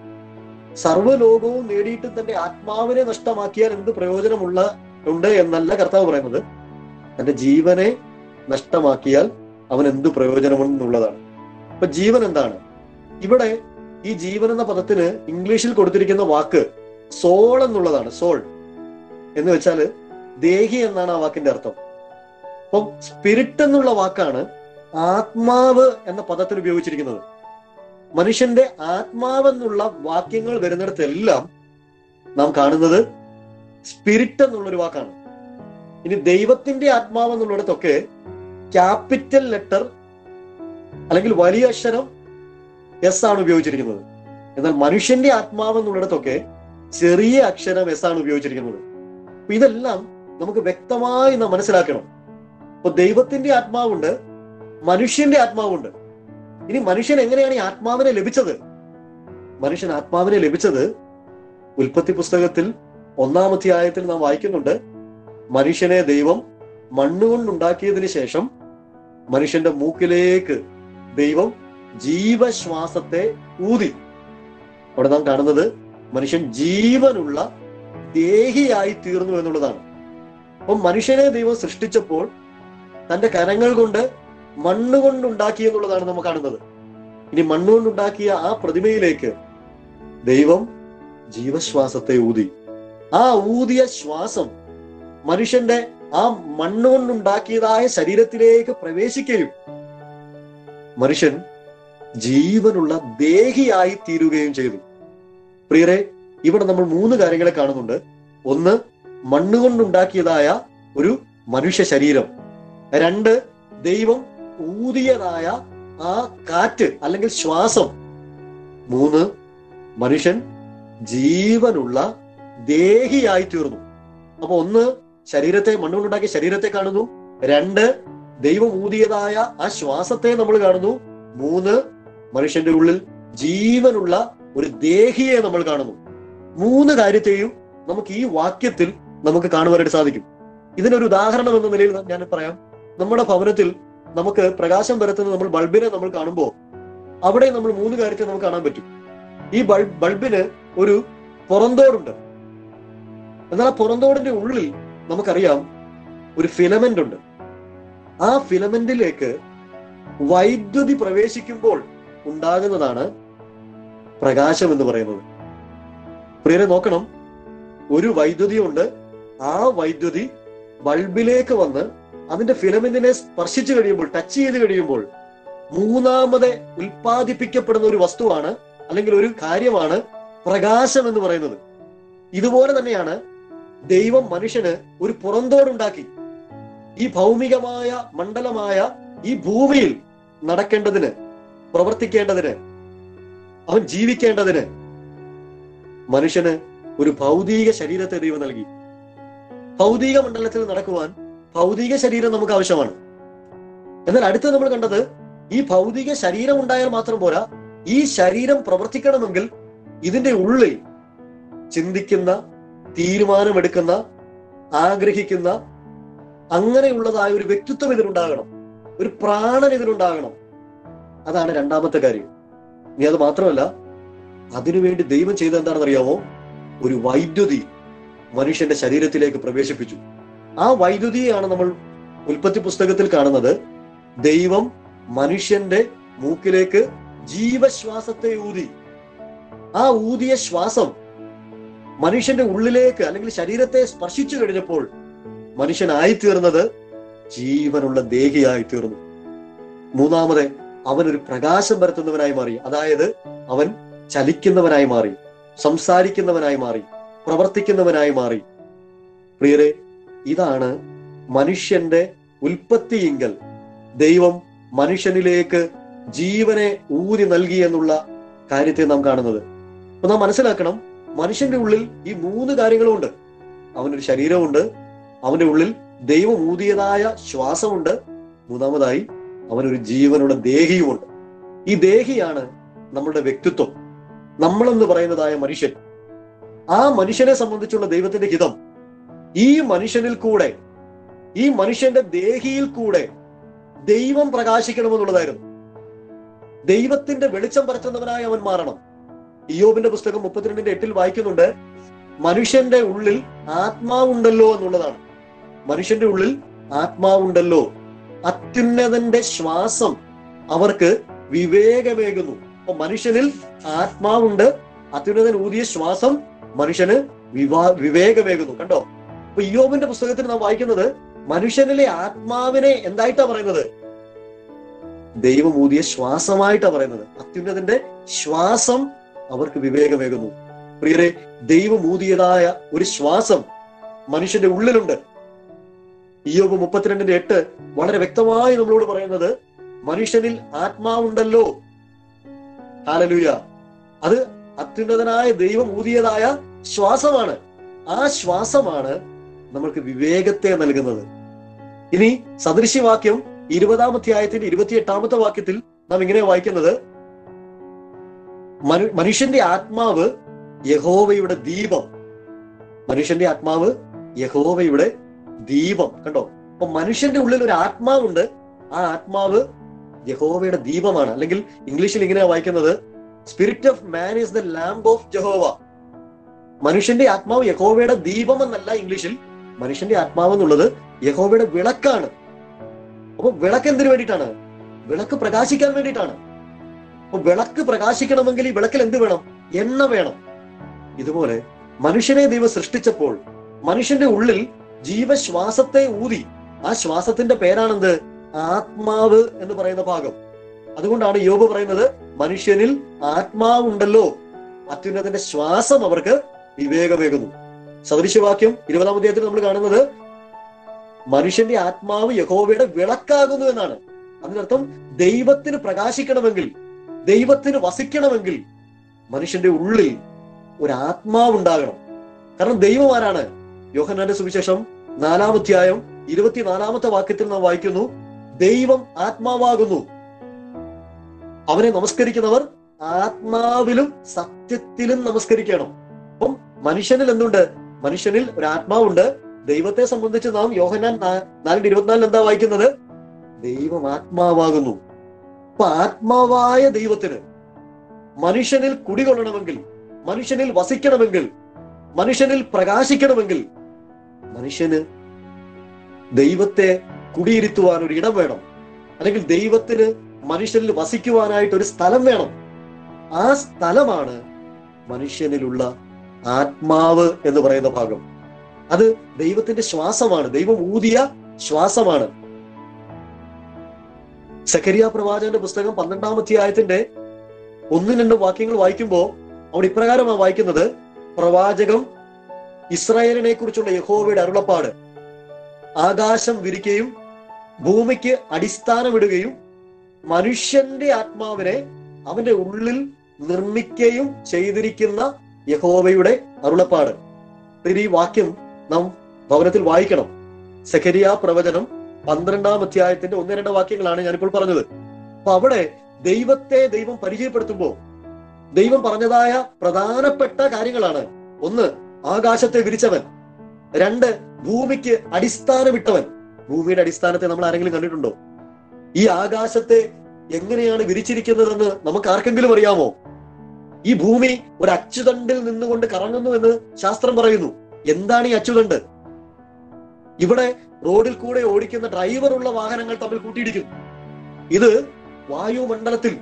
സർവ്വലോകവും നേടിയിട്ട് തന്റെ ആത്മാവിനെ നഷ്ടമാക്കിയാൽ എന്ത് പ്രയോജനമുള്ള ഉണ്ട് എന്നല്ല കർത്താവ് പറയുന്നത് തന്റെ ജീവനെ നഷ്ടമാക്കിയാൽ അവൻ എന്ത് പ്രയോജനമെന്നുള്ളതാണ് അപ്പൊ ജീവൻ എന്താണ് ഇവിടെ ഈ ജീവൻ എന്ന പദത്തിന് ഇംഗ്ലീഷിൽ കൊടുത്തിരിക്കുന്ന വാക്ക് സോൾ എന്നുള്ളതാണ് സോൾ എന്ന് വെച്ചാല് ദേഹി എന്നാണ് ആ വാക്കിന്റെ അർത്ഥം അപ്പം സ്പിരിറ്റ് എന്നുള്ള വാക്കാണ് ആത്മാവ് എന്ന പദത്തിന് ഉപയോഗിച്ചിരിക്കുന്നത് മനുഷ്യന്റെ ആത്മാവ് എന്നുള്ള വാക്യങ്ങൾ വരുന്നിടത്തെല്ലാം നാം കാണുന്നത് സ്പിരിറ്റ് എന്നുള്ളൊരു വാക്കാണ് ഇനി ദൈവത്തിന്റെ ആത്മാവ് എന്നുള്ളിടത്തൊക്കെ ക്യാപിറ്റൽ ലെറ്റർ അല്ലെങ്കിൽ വലിയ അക്ഷരം എസ് ആണ് ഉപയോഗിച്ചിരിക്കുന്നത് എന്നാൽ മനുഷ്യന്റെ ആത്മാവ് എന്നുള്ളിടത്തൊക്കെ ചെറിയ അക്ഷരം എസ് ആണ് ഉപയോഗിച്ചിരിക്കുന്നത് അപ്പൊ ഇതെല്ലാം നമുക്ക് വ്യക്തമായി നാം മനസ്സിലാക്കണം അപ്പൊ ദൈവത്തിന്റെ ആത്മാവുണ്ട് മനുഷ്യന്റെ ആത്മാവുണ്ട് ഇനി മനുഷ്യൻ എങ്ങനെയാണ് ഈ ആത്മാവിനെ ലഭിച്ചത് മനുഷ്യൻ ആത്മാവിനെ ലഭിച്ചത് ഉൽപ്പത്തി പുസ്തകത്തിൽ ഒന്നാം അധ്യായത്തിൽ നാം വായിക്കുന്നുണ്ട് മനുഷ്യനെ ദൈവം മണ്ണുകൊണ്ടുണ്ടാക്കിയതിനു ശേഷം മനുഷ്യന്റെ മൂക്കിലേക്ക് ദൈവം ജീവശ്വാസത്തെ ഊതി അവിടെ നാം കാണുന്നത് മനുഷ്യൻ ജീവനുള്ള ദേഹിയായി തീർന്നു എന്നുള്ളതാണ് അപ്പം മനുഷ്യനെ ദൈവം സൃഷ്ടിച്ചപ്പോൾ തന്റെ കരങ്ങൾ കൊണ്ട് മണ്ണ് കൊണ്ടുണ്ടാക്കി എന്നുള്ളതാണ് നമ്മൾ കാണുന്നത് ഇനി മണ്ണുകൊണ്ടുണ്ടാക്കിയ ആ പ്രതിമയിലേക്ക് ദൈവം ജീവശ്വാസത്തെ ഊതി ആ ഊതിയ ശ്വാസം മനുഷ്യന്റെ ആ മണ്ണുകൊണ്ടുണ്ടാക്കിയതായ ശരീരത്തിലേക്ക് പ്രവേശിക്കുകയും മനുഷ്യൻ ജീവനുള്ള ദേഹിയായി തീരുകയും ചെയ്തു പ്രിയരെ ഇവിടെ നമ്മൾ മൂന്ന് കാര്യങ്ങളെ കാണുന്നുണ്ട് ഒന്ന് മണ്ണുകൊണ്ടുണ്ടാക്കിയതായ ഒരു മനുഷ്യ ശരീരം രണ്ട് ദൈവം ഊതിയതായ ആ കാറ്റ് അല്ലെങ്കിൽ ശ്വാസം മൂന്ന് മനുഷ്യൻ ജീവനുള്ള ദേഹിയായി തീർന്നു അപ്പൊ ഒന്ന് ശരീരത്തെ മണ്ണുകൊണ്ടുണ്ടാക്കിയ ശരീരത്തെ കാണുന്നു രണ്ട് ദൈവം ഊതിയതായ ആ ശ്വാസത്തെ നമ്മൾ കാണുന്നു മൂന്ന് മനുഷ്യന്റെ ഉള്ളിൽ ജീവനുള്ള ഒരു ദേഹിയെ നമ്മൾ കാണുന്നു മൂന്ന് കാര്യത്തെയും നമുക്ക് ഈ വാക്യത്തിൽ നമുക്ക് കാണുവാനായിട്ട് സാധിക്കും ഇതിനൊരു ഉദാഹരണം എന്ന നിലയിൽ ഞാൻ പറയാം നമ്മുടെ ഭവനത്തിൽ നമുക്ക് പ്രകാശം പരത്തുന്ന നമ്മൾ ബൾബിനെ നമ്മൾ കാണുമ്പോൾ അവിടെ നമ്മൾ മൂന്ന് കാര്യത്തെ നമുക്ക് കാണാൻ പറ്റും ഈ ബൾബ് ബൾബിന് ഒരു പുറന്തോടുണ്ട് എന്നാൽ ആ പുറന്തോടിന്റെ ഉള്ളിൽ നമുക്കറിയാം ഒരു ഫിലമെന്റ് ഉണ്ട് ആ ഫിലമെന്റിലേക്ക് വൈദ്യുതി പ്രവേശിക്കുമ്പോൾ ഉണ്ടാകുന്നതാണ് പ്രകാശം എന്ന് പറയുന്നത് പ്രിയരെ നോക്കണം ഒരു വൈദ്യുതി ഉണ്ട് ആ വൈദ്യുതി ബൾബിലേക്ക് വന്ന് അതിന്റെ ഫിലമെന്റിനെ സ്പർശിച്ചു കഴിയുമ്പോൾ ടച്ച് ചെയ്ത് കഴിയുമ്പോൾ മൂന്നാമത് ഉൽപ്പാദിപ്പിക്കപ്പെടുന്ന ഒരു വസ്തുവാണ് അല്ലെങ്കിൽ ഒരു കാര്യമാണ് പ്രകാശം എന്ന് പറയുന്നത് ഇതുപോലെ തന്നെയാണ് ദൈവം മനുഷ്യന് ഒരു പുറന്തോടുണ്ടാക്കി ഈ ഭൗമികമായ മണ്ഡലമായ ഈ ഭൂമിയിൽ നടക്കേണ്ടതിന് പ്രവർത്തിക്കേണ്ടതിന് അവൻ ജീവിക്കേണ്ടതിന് മനുഷ്യന് ഒരു ഭൗതിക ശരീരത്തെ ദൈവം നൽകി ഭൗതിക മണ്ഡലത്തിൽ നടക്കുവാൻ ഭൗതിക ശരീരം നമുക്ക് ആവശ്യമാണ് എന്നാൽ അടുത്ത് നമ്മൾ കണ്ടത് ഈ ഭൗതിക ശരീരം ഉണ്ടായാൽ മാത്രം പോരാ ഈ ശരീരം പ്രവർത്തിക്കണമെങ്കിൽ ഇതിന്റെ ഉള്ളിൽ ചിന്തിക്കുന്ന തീരുമാനമെടുക്കുന്ന ആഗ്രഹിക്കുന്ന അങ്ങനെയുള്ളതായ ഒരു വ്യക്തിത്വം ഇതിനുണ്ടാകണം ഒരു പ്രാണൻ ഇതിനുണ്ടാകണം അതാണ് രണ്ടാമത്തെ കാര്യം ഇനി അത് മാത്രമല്ല അതിനുവേണ്ടി ദൈവം ചെയ്ത എന്താണെന്ന് അറിയാമോ ഒരു വൈദ്യുതി മനുഷ്യന്റെ ശരീരത്തിലേക്ക് പ്രവേശിപ്പിച്ചു ആ വൈദ്യുതിയാണ് നമ്മൾ ഉൽപ്പത്തി പുസ്തകത്തിൽ കാണുന്നത് ദൈവം മനുഷ്യന്റെ മൂക്കിലേക്ക് ജീവശ്വാസത്തെ ഊതി ആ ഊതിയ ശ്വാസം മനുഷ്യന്റെ ഉള്ളിലേക്ക് അല്ലെങ്കിൽ ശരീരത്തെ സ്പർശിച്ചു കഴിഞ്ഞപ്പോൾ മനുഷ്യനായിത്തീർന്നത് ജീവനുള്ള ദേഹിയായി തീർന്നു മൂന്നാമത് അവൻ ഒരു പ്രകാശം പരത്തുന്നവനായി മാറി അതായത് അവൻ ചലിക്കുന്നവനായി മാറി സംസാരിക്കുന്നവനായി മാറി പ്രവർത്തിക്കുന്നവനായി മാറി പ്രിയരെ ഇതാണ് മനുഷ്യന്റെ ഉൽപ്പത്തിയിങ്കൽ ദൈവം മനുഷ്യനിലേക്ക് ജീവനെ ഊതി നൽകി എന്നുള്ള കാര്യത്തെ നാം കാണുന്നത് അപ്പൊ നാം മനസ്സിലാക്കണം മനുഷ്യന്റെ ഉള്ളിൽ ഈ മൂന്ന് കാര്യങ്ങളുമുണ്ട് അവനൊരു ശരീരമുണ്ട് അവന്റെ ഉള്ളിൽ ദൈവം ഊതിയതായ ശ്വാസമുണ്ട് മൂന്നാമതായി അവനൊരു ജീവനുള്ള ദേഹിയുമുണ്ട് ഈ ദേഹിയാണ് നമ്മുടെ വ്യക്തിത്വം നമ്മളെന്ന് പറയുന്നതായ മനുഷ്യൻ ആ മനുഷ്യനെ സംബന്ധിച്ചുള്ള ദൈവത്തിന്റെ ഹിതം ഈ മനുഷ്യനിൽ കൂടെ ഈ മനുഷ്യന്റെ ദേഹിയിൽ കൂടെ ദൈവം പ്രകാശിക്കണമെന്നുള്ളതായിരുന്നു ദൈവത്തിന്റെ വെളിച്ചം പരത്തുന്നവനായി അവൻ മാറണം ഇയോബിന്റെ പുസ്തകം മുപ്പത്തിരണ്ടിന്റെ എട്ടിൽ വായിക്കുന്നുണ്ട് മനുഷ്യന്റെ ഉള്ളിൽ ആത്മാവുണ്ടല്ലോ എന്നുള്ളതാണ് മനുഷ്യന്റെ ഉള്ളിൽ ആത്മാവുണ്ടല്ലോ അത്യുന്നതന്റെ ശ്വാസം അവർക്ക് വിവേകമേകുന്നു അപ്പൊ മനുഷ്യനിൽ ആത്മാവുണ്ട് അത്യുന്നതൻ ഊതിയ ശ്വാസം മനുഷ്യന് വിവാ വിവേകമേകുന്നു കണ്ടോ അപ്പൊ ഇയോബിന്റെ പുസ്തകത്തിൽ നാം വായിക്കുന്നത് മനുഷ്യനിലെ ആത്മാവിനെ എന്തായിട്ടാ പറയുന്നത് ദൈവം ഊതിയ ശ്വാസമായിട്ടാ പറയുന്നത് അത്യുന്നതിന്റെ ശ്വാസം അവർക്ക് വിവേകമേകുന്നു പ്രിയരെ ദൈവം ഊതിയതായ ഒരു ശ്വാസം മനുഷ്യന്റെ ഉള്ളിലുണ്ട് ഇയോബ് മുപ്പത്തിരണ്ടിന്റെ എട്ട് വളരെ വ്യക്തമായി നമ്മളോട് പറയുന്നത് മനുഷ്യനിൽ ആത്മാവുണ്ടല്ലോ ഹാലലൂയ അത് അത്യുന്നതനായ ദൈവം ഊതിയതായ ശ്വാസമാണ് ആ ശ്വാസമാണ് നമ്മൾക്ക് വിവേകത്തെ നൽകുന്നത് ഇനി സദൃശ്യവാക്യം ഇരുപതാം അധ്യായത്തിന്റെ ഇരുപത്തിയെട്ടാമത്തെ വാക്യത്തിൽ നാം ഇങ്ങനെ വായിക്കുന്നത് മനു മനുഷ്യന്റെ ആത്മാവ് യഹോവയുടെ ദീപം മനുഷ്യന്റെ ആത്മാവ് യഹോവയുടെ ദീപം കണ്ടോ അപ്പൊ മനുഷ്യന്റെ ഉള്ളിൽ ഒരു ആത്മാവുണ്ട് ആ ആത്മാവ് യഹോവയുടെ ദീപമാണ് അല്ലെങ്കിൽ ഇംഗ്ലീഷിൽ ഇങ്ങനെയാ വായിക്കുന്നത് spirit of man is the lamp of Jehovah മനുഷ്യന്റെ ആത്മാവ് യഹോവയുടെ ദീപം എന്നല്ല ഇംഗ്ലീഷിൽ മനുഷ്യന്റെ ആത്മാവ് എന്നുള്ളത് യഹോവയുടെ വിളക്കാണ് അപ്പൊ വിളക്ക് എന്തിനു വേണ്ടിയിട്ടാണ് വിളക്ക് പ്രകാശിക്കാൻ വേണ്ടിയിട്ടാണ് അപ്പൊ വിളക്ക് പ്രകാശിക്കണമെങ്കിൽ ഈ വിളക്കിൽ എന്ത് വേണം എണ്ണ വേണം ഇതുപോലെ മനുഷ്യനെ ദൈവം സൃഷ്ടിച്ചപ്പോൾ മനുഷ്യന്റെ ഉള്ളിൽ ജീവശ്വാസത്തെ ഊതി ആ ശ്വാസത്തിന്റെ പേരാണെന്ത് ആത്മാവ് എന്ന് പറയുന്ന ഭാഗം അതുകൊണ്ടാണ് യോബ് പറയുന്നത് മനുഷ്യനിൽ ആത്മാവുണ്ടല്ലോ അത്യുന്നതന്റെ ശ്വാസം അവർക്ക് വിവേകമേകുന്നു സദൃശവാക്യം ഇരുപതാം അധ്യായത്തിൽ നമ്മൾ കാണുന്നത് മനുഷ്യന്റെ ആത്മാവ് യഹോവയുടെ വിളക്കാകുന്നു എന്നാണ് അതിനർത്ഥം ദൈവത്തിന് പ്രകാശിക്കണമെങ്കിൽ ദൈവത്തിന് വസിക്കണമെങ്കിൽ മനുഷ്യന്റെ ഉള്ളിൽ ഒരു ആത്മാവുണ്ടാകണം കാരണം ദൈവം ആരാണ് യോഹന്നാന്റെ സുവിശേഷം നാലാം അധ്യായം ഇരുപത്തിനാലാമത്തെ വാക്യത്തിൽ നാം വായിക്കുന്നു ദൈവം ആത്മാവാകുന്നു അവനെ നമസ്കരിക്കുന്നവർ ആത്മാവിലും സത്യത്തിലും നമസ്കരിക്കണം അപ്പം മനുഷ്യനിൽ എന്തുണ്ട് മനുഷ്യനിൽ ഒരു ആത്മാവുണ്ട് ദൈവത്തെ സംബന്ധിച്ച് നാം യോഹനാൻ നാ- നാലിന്റെ ഇരുപത്തിനാലിൽ എന്താ വായിക്കുന്നത് ദൈവം ആത്മാവാകുന്നു അപ്പൊ ആത്മാവായ ദൈവത്തിന് മനുഷ്യനിൽ കുടികൊള്ളണമെങ്കിൽ മനുഷ്യനിൽ വസിക്കണമെങ്കിൽ മനുഷ്യനിൽ പ്രകാശിക്കണമെങ്കിൽ മനുഷ്യന് ദൈവത്തെ കുടിയിരുത്തുവാൻ ഒരു ഇടം വേണം അല്ലെങ്കിൽ ദൈവത്തിന് മനുഷ്യനിൽ വസിക്കുവാനായിട്ട് ഒരു സ്ഥലം വേണം ആ സ്ഥലമാണ് മനുഷ്യനിലുള്ള ആത്മാവ് എന്ന് പറയുന്ന ഭാഗം അത് ദൈവത്തിന്റെ ശ്വാസമാണ് ദൈവം ഊതിയ ശ്വാസമാണ് സക്കരിയ പ്രവാചകന്റെ പുസ്തകം പന്ത്രണ്ടാം അധ്യായത്തിന്റെ ഒന്നും രണ്ടും വാക്യങ്ങൾ വായിക്കുമ്പോൾ അവിടെ ഇപ്രകാരമാണ് വായിക്കുന്നത് പ്രവാചകം ഇസ്രായേലിനെ കുറിച്ചുള്ള യഹോവയുടെ അരുളപ്പാട് ആകാശം വിരിക്കുകയും ഭൂമിക്ക് അടിസ്ഥാനമിടുകയും മനുഷ്യന്റെ ആത്മാവിനെ അവന്റെ ഉള്ളിൽ നിർമ്മിക്കുകയും ചെയ്തിരിക്കുന്ന യഹോവയുടെ അരുളപ്പാട് ഇത് ഈ വാക്യം നാം ഭവനത്തിൽ വായിക്കണം സഖരിയ പ്രവചനം പന്ത്രണ്ടാം അധ്യായത്തിന്റെ ഒന്ന് രണ്ട് വാക്യങ്ങളാണ് ഞാനിപ്പോൾ പറഞ്ഞത് അപ്പൊ അവിടെ ദൈവത്തെ ദൈവം പരിചയപ്പെടുത്തുമ്പോ ദൈവം പറഞ്ഞതായ പ്രധാനപ്പെട്ട കാര്യങ്ങളാണ് ഒന്ന് ആകാശത്തെ വിരിച്ചവൻ രണ്ട് ഭൂമിക്ക് അടിസ്ഥാനമിട്ടവൻ ഭൂമിയുടെ അടിസ്ഥാനത്തെ നമ്മൾ ആരെങ്കിലും കണ്ടിട്ടുണ്ടോ ഈ ആകാശത്തെ എങ്ങനെയാണ് വിരിച്ചിരിക്കുന്നതെന്ന് നമുക്ക് ആർക്കെങ്കിലും അറിയാമോ ഈ ഭൂമി ഒരു അച്ചുതണ്ടിൽ നിന്നുകൊണ്ട് കറങ്ങുന്നു എന്ന് ശാസ്ത്രം പറയുന്നു എന്താണ് ഈ അച്ചുതണ്ട് ഇവിടെ റോഡിൽ കൂടെ ഓടിക്കുന്ന ഡ്രൈവറുള്ള വാഹനങ്ങൾ തമ്മിൽ കൂട്ടിയിടിക്കുന്നു ഇത് വായുമണ്ഡലത്തിൽ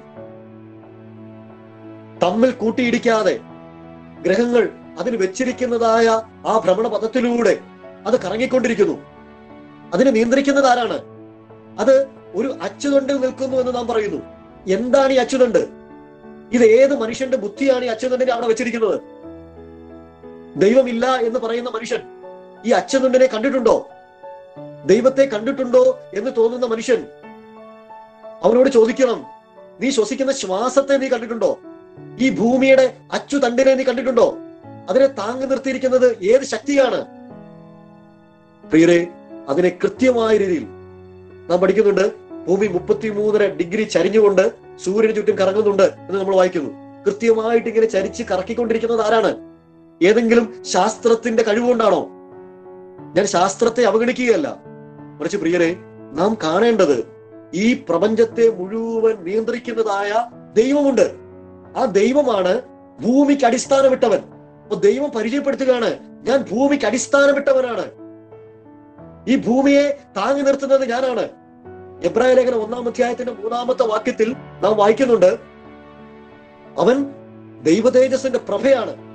തമ്മിൽ കൂട്ടിയിടിക്കാതെ ഗ്രഹങ്ങൾ അതിന് വെച്ചിരിക്കുന്നതായ ആ ഭ്രമണപഥത്തിലൂടെ അത് കറങ്ങിക്കൊണ്ടിരിക്കുന്നു അതിനെ നിയന്ത്രിക്കുന്നത് ആരാണ് അത് ഒരു അച്ചുതണ്ടിൽ നിൽക്കുന്നു എന്ന് നാം പറയുന്നു എന്താണ് ഈ അച്ചുതണ്ട് ഇത് ഏത് മനുഷ്യന്റെ ബുദ്ധിയാണ് ഈ അച്ചുതണ്ടിനെ അവിടെ വെച്ചിരിക്കുന്നത് ദൈവമില്ല എന്ന് പറയുന്ന മനുഷ്യൻ ഈ അച്ചുതണ്ടിനെ കണ്ടിട്ടുണ്ടോ ദൈവത്തെ കണ്ടിട്ടുണ്ടോ എന്ന് തോന്നുന്ന മനുഷ്യൻ അവനോട് ചോദിക്കണം നീ ശ്വസിക്കുന്ന ശ്വാസത്തെ നീ കണ്ടിട്ടുണ്ടോ ഈ ഭൂമിയുടെ അച്ചുതണ്ടിനെ നീ കണ്ടിട്ടുണ്ടോ അതിനെ താങ്ങി നിർത്തിയിരിക്കുന്നത് ഏത് ശക്തിയാണ് പ്രിയരെ അതിനെ കൃത്യമായ രീതിയിൽ നാം പഠിക്കുന്നുണ്ട് ഭൂമി മുപ്പത്തിമൂന്നര ഡിഗ്രി ചരിഞ്ഞുകൊണ്ട് സൂര്യന് ചുറ്റും കറങ്ങുന്നുണ്ട് എന്ന് നമ്മൾ വായിക്കുന്നു കൃത്യമായിട്ട് ഇങ്ങനെ ചരിച്ച് കറക്കിക്കൊണ്ടിരിക്കുന്നത് ആരാണ് ഏതെങ്കിലും ശാസ്ത്രത്തിന്റെ കഴിവുകൊണ്ടാണോ ഞാൻ ശാസ്ത്രത്തെ അവഗണിക്കുകയല്ല മറിച്ച് പ്രിയരെ നാം കാണേണ്ടത് ഈ പ്രപഞ്ചത്തെ മുഴുവൻ നിയന്ത്രിക്കുന്നതായ ദൈവമുണ്ട് ആ ദൈവമാണ് ഭൂമിക്ക് അടിസ്ഥാനമിട്ടവൻ അപ്പൊ ദൈവം പരിചയപ്പെടുത്തുകയാണ് ഞാൻ ഭൂമിക്ക് അടിസ്ഥാനമിട്ടവനാണ് ഈ ഭൂമിയെ താങ്ങി നിർത്തുന്നത് ഞാനാണ് എബ്രായ ലേഖനം ഒന്നാം അധ്യായത്തിന്റെ മൂന്നാമത്തെ വാക്യത്തിൽ നാം വായിക്കുന്നുണ്ട് അവൻ ദൈവതേജസ്സിന്റെ പ്രഭയാണ്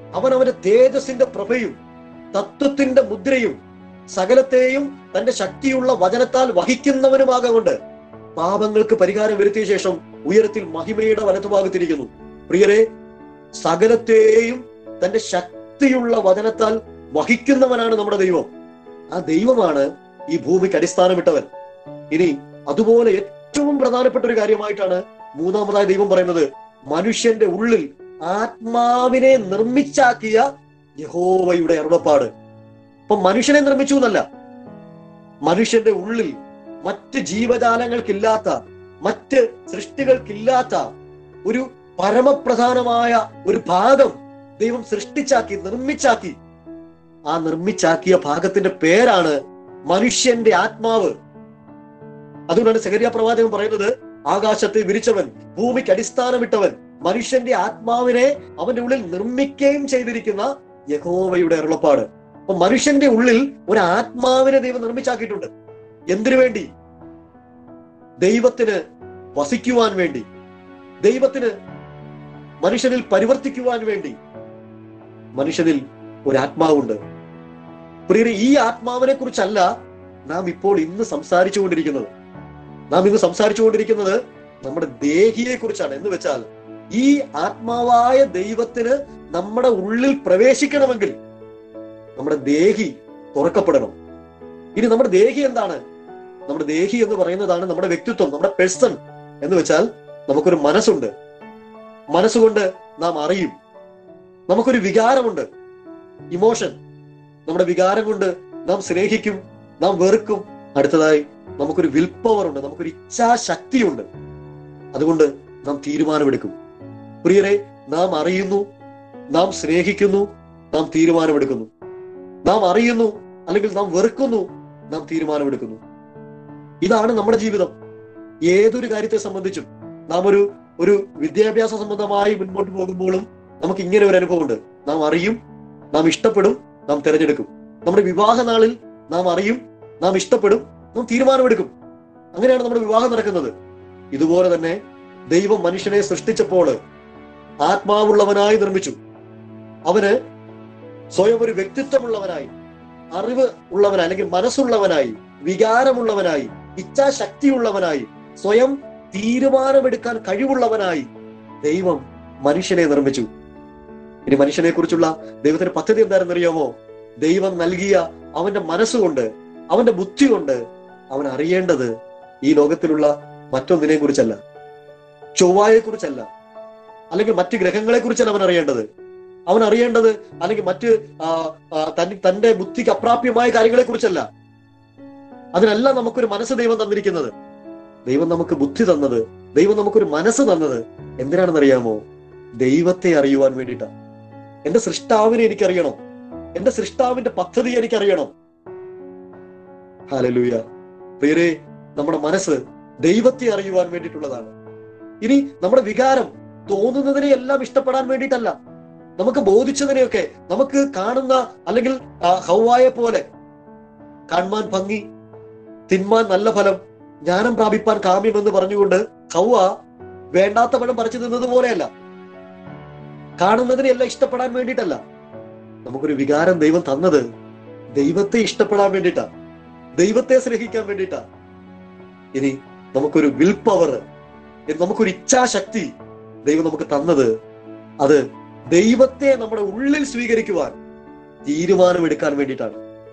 അവൻ അവന്റെ തേജസിന്റെ പ്രഭയും തത്വത്തിന്റെ മുദ്രയും സകലത്തെയും തന്റെ ശക്തിയുള്ള വചനത്താൽ വഹിക്കുന്നവനുമാകൊണ്ട് പാപങ്ങൾക്ക് പരിഹാരം വരുത്തിയ ശേഷം ഉയരത്തിൽ മഹിമയുടെ വലത്തുഭാഗത്തിരിക്കുന്നു പ്രിയരെ സകലത്തെയും തന്റെ ശക്തിയുള്ള വചനത്താൽ വഹിക്കുന്നവനാണ് നമ്മുടെ ദൈവം ആ ദൈവമാണ് ഈ ഭൂമിക്ക് അടിസ്ഥാനമിട്ടവൻ ഇനി അതുപോലെ ഏറ്റവും പ്രധാനപ്പെട്ട ഒരു കാര്യമായിട്ടാണ് മൂന്നാമതായി ദൈവം പറയുന്നത് മനുഷ്യന്റെ ഉള്ളിൽ ആത്മാവിനെ നിർമ്മിച്ചാക്കിയ യഹോവയുടെ അരുളപ്പാട് അപ്പൊ മനുഷ്യനെ നിർമ്മിച്ചു എന്നല്ല മനുഷ്യന്റെ ഉള്ളിൽ മറ്റ് ജീവജാലങ്ങൾക്കില്ലാത്ത മറ്റ് സൃഷ്ടികൾക്കില്ലാത്ത ഒരു പരമപ്രധാനമായ ഒരു ഭാഗം ദൈവം സൃഷ്ടിച്ചാക്കി നിർമ്മിച്ചാക്കി ആ നിർമ്മിച്ചാക്കിയ ഭാഗത്തിന്റെ പേരാണ് മനുഷ്യന്റെ ആത്മാവ് അതുകൊണ്ടാണ് സെഹരിയ പ്രവാചകൻ പറയുന്നത് ആകാശത്തെ വിരിച്ചവൻ ഭൂമിക്ക് അടിസ്ഥാനമിട്ടവൻ മനുഷ്യന്റെ ആത്മാവിനെ അവന്റെ ഉള്ളിൽ നിർമ്മിക്കുകയും ചെയ്തിരിക്കുന്ന യഹോവയുടെ അരുളപ്പാട് അപ്പൊ മനുഷ്യന്റെ ഉള്ളിൽ ഒരു ആത്മാവിനെ ദൈവം നിർമ്മിച്ചാക്കിയിട്ടുണ്ട് എന്തിനു വേണ്ടി ദൈവത്തിന് വസിക്കുവാൻ വേണ്ടി ദൈവത്തിന് മനുഷ്യനിൽ പരിവർത്തിക്കുവാൻ വേണ്ടി മനുഷ്യനിൽ ഒരു ആത്മാവുണ്ട് പ്രിയരെ ഈ ആത്മാവിനെ കുറിച്ചല്ല നാം ഇപ്പോൾ ഇന്ന് സംസാരിച്ചുകൊണ്ടിരിക്കുന്നത് നാം ഇന്ന് സംസാരിച്ചുകൊണ്ടിരിക്കുന്നത് നമ്മുടെ ദേഹിയെ കുറിച്ചാണ് എന്ന് വെച്ചാൽ ഈ ആത്മാവായ ദൈവത്തിന് നമ്മുടെ ഉള്ളിൽ പ്രവേശിക്കണമെങ്കിൽ നമ്മുടെ ദേഹി തുറക്കപ്പെടണം ഇനി നമ്മുടെ ദേഹി എന്താണ് നമ്മുടെ ദേഹി എന്ന് പറയുന്നതാണ് നമ്മുടെ വ്യക്തിത്വം നമ്മുടെ പേഴ്സൺ എന്ന് വെച്ചാൽ നമുക്കൊരു മനസ്സുണ്ട് മനസ്സുകൊണ്ട് നാം അറിയും നമുക്കൊരു വികാരമുണ്ട് ഇമോഷൻ നമ്മുടെ വികാരം കൊണ്ട് നാം സ്നേഹിക്കും നാം വെറുക്കും അടുത്തതായി നമുക്കൊരു വിൽ പവർ ഉണ്ട് നമുക്കൊരു ഇച്ഛാശക്തിയുണ്ട് അതുകൊണ്ട് നാം തീരുമാനമെടുക്കും പ്രിയരെ നാം അറിയുന്നു നാം സ്നേഹിക്കുന്നു നാം തീരുമാനമെടുക്കുന്നു നാം അറിയുന്നു അല്ലെങ്കിൽ നാം വെറുക്കുന്നു നാം തീരുമാനമെടുക്കുന്നു ഇതാണ് നമ്മുടെ ജീവിതം ഏതൊരു കാര്യത്തെ സംബന്ധിച്ചും നാം ഒരു ഒരു വിദ്യാഭ്യാസ സംബന്ധമായി മുൻപോട്ട് പോകുമ്പോഴും നമുക്ക് ഇങ്ങനെ ഒരു അനുഭവമുണ്ട് നാം അറിയും നാം ഇഷ്ടപ്പെടും നാം തിരഞ്ഞെടുക്കും നമ്മുടെ വിവാഹ നാളിൽ നാം അറിയും നാം ഇഷ്ടപ്പെടും നാം തീരുമാനമെടുക്കും അങ്ങനെയാണ് നമ്മുടെ വിവാഹം നടക്കുന്നത് ഇതുപോലെ തന്നെ ദൈവം മനുഷ്യനെ സൃഷ്ടിച്ചപ്പോൾ ആത്മാവുള്ളവനായി നിർമ്മിച്ചു അവന് സ്വയം ഒരു വ്യക്തിത്വമുള്ളവനായി അറിവ് ഉള്ളവനായി അല്ലെങ്കിൽ മനസ്സുള്ളവനായി വികാരമുള്ളവനായി ഇച്ഛാശക്തിയുള്ളവനായി സ്വയം തീരുമാനമെടുക്കാൻ കഴിവുള്ളവനായി ദൈവം മനുഷ്യനെ നിർമ്മിച്ചു ഇനി മനുഷ്യനെ കുറിച്ചുള്ള ദൈവത്തിന്റെ പദ്ധതി എന്താണെന്ന് അറിയാമോ ദൈവം നൽകിയ അവന്റെ മനസ്സുകൊണ്ട് അവന്റെ ബുദ്ധി കൊണ്ട് അവൻ അറിയേണ്ടത് ഈ ലോകത്തിലുള്ള മറ്റൊന്നിനെ കുറിച്ചല്ല ചൊവ്വായെ കുറിച്ചല്ല അല്ലെങ്കിൽ മറ്റ് ഗ്രഹങ്ങളെ കുറിച്ചല്ല അവൻ അറിയേണ്ടത് അവൻ അറിയേണ്ടത് അല്ലെങ്കിൽ മറ്റ് ആ, ആ, തൻ- തന്റെ ബുദ്ധിക്ക് അപ്രാപ്യമായ കാര്യങ്ങളെ കുറിച്ചല്ല അതിനല്ല നമുക്കൊരു മനസ്സ് ദൈവം തന്നിരിക്കുന്നത് ദൈവം നമുക്ക് ബുദ്ധി തന്നത് ദൈവം നമുക്കൊരു മനസ്സ് തന്നത് എന്തിനാണെന്നറിയാമോ ദൈവത്തെ അറിയുവാൻ വേണ്ടിയിട്ടാണ് എന്റെ സൃഷ്ടാവിനെ എനിക്കറിയണം എന്റെ സൃഷ്ടാവിന്റെ പദ്ധതി എനിക്കറിയണം ഹാലലൂയ പ്രിയരെ നമ്മുടെ മനസ്സ് ദൈവത്തെ അറിയുവാൻ വേണ്ടിയിട്ടുള്ളതാണ് ഇനി നമ്മുടെ വികാരം തോന്നുന്നതിനെ എല്ലാം ഇഷ്ടപ്പെടാൻ വേണ്ടിയിട്ടല്ല നമുക്ക് ബോധിച്ചതിനെയൊക്കെ നമുക്ക് കാണുന്ന അല്ലെങ്കിൽ ആ, ഹൗവായെ പോലെ കാണുവാൻ ഭംഗി തിന്മാൻ നല്ല ഫലം ജ്ഞാനം പ്രാപിപ്പാൻ കാമ്യം എന്ന് പറഞ്ഞുകൊണ്ട് ഹൗവ വേണ്ടാത്ത പഴം പറിച്ചു തിന്നത് പോലെയല്ല കാണുന്നതിനെല്ലാം ഇഷ്ടപ്പെടാൻ വേണ്ടിയിട്ടല്ല നമുക്കൊരു വികാരം ദൈവം തന്നത് ദൈവത്തെ ഇഷ്ടപ്പെടാൻ വേണ്ടിയിട്ടാ ദൈവത്തെ സ്നേഹിക്കാൻ വേണ്ടിയിട്ടാ ഇനി നമുക്കൊരു വിൽ പവർ നമുക്കൊരു ഇച്ഛാശക്തി ദൈവം നമുക്ക് തന്നത് അത് ദൈവത്തെ നമ്മുടെ ഉള്ളിൽ സ്വീകരിക്കുവാൻ തീരുമാനമെടുക്കാൻ വേണ്ടിയിട്ടാണ്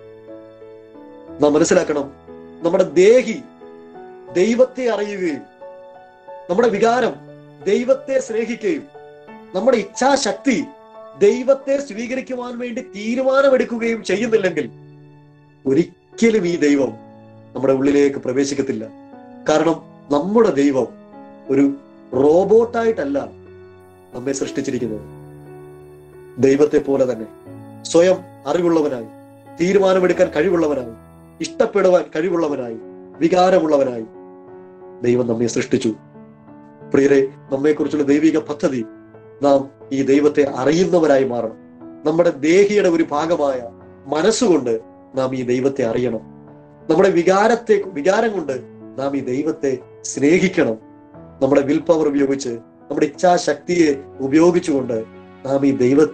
നാം മനസ്സിലാക്കണം നമ്മുടെ ദേഹി ദൈവത്തെ അറിയുകയും നമ്മുടെ വികാരം ദൈവത്തെ സ്നേഹിക്കുകയും നമ്മുടെ ഇച്ഛാശക്തി ദൈവത്തെ സ്വീകരിക്കുവാൻ വേണ്ടി തീരുമാനമെടുക്കുകയും ചെയ്യുന്നില്ലെങ്കിൽ ഒരിക്കലും ഈ ദൈവം നമ്മുടെ ഉള്ളിലേക്ക് പ്രവേശിക്കത്തില്ല കാരണം നമ്മുടെ ദൈവം ഒരു റോബോട്ടായിട്ടല്ല നമ്മെ സൃഷ്ടിച്ചിരിക്കുന്നത് ദൈവത്തെ പോലെ തന്നെ സ്വയം അറിവുള്ളവനായി തീരുമാനമെടുക്കാൻ കഴിവുള്ളവനായി ഇഷ്ടപ്പെടുവാൻ കഴിവുള്ളവനായി വികാരമുള്ളവനായി ദൈവം നമ്മെ സൃഷ്ടിച്ചു പ്രിയരെ നമ്മെക്കുറിച്ചുള്ള ദൈവിക പദ്ധതി നാം ഈ ദൈവത്തെ അറിയുന്നവരായി മാറണം നമ്മുടെ ദേഹിയുടെ ഒരു ഭാഗമായ മനസ്സുകൊണ്ട് നാം ഈ ദൈവത്തെ അറിയണം നമ്മുടെ വികാരത്തെ വികാരം കൊണ്ട് നാം ഈ ദൈവത്തെ സ്നേഹിക്കണം നമ്മുടെ വിൽ പവർ ഉപയോഗിച്ച് നമ്മുടെ ഇച്ഛാശക്തിയെ ഉപയോഗിച്ചുകൊണ്ട് നാം ഈ ദൈവത്തെ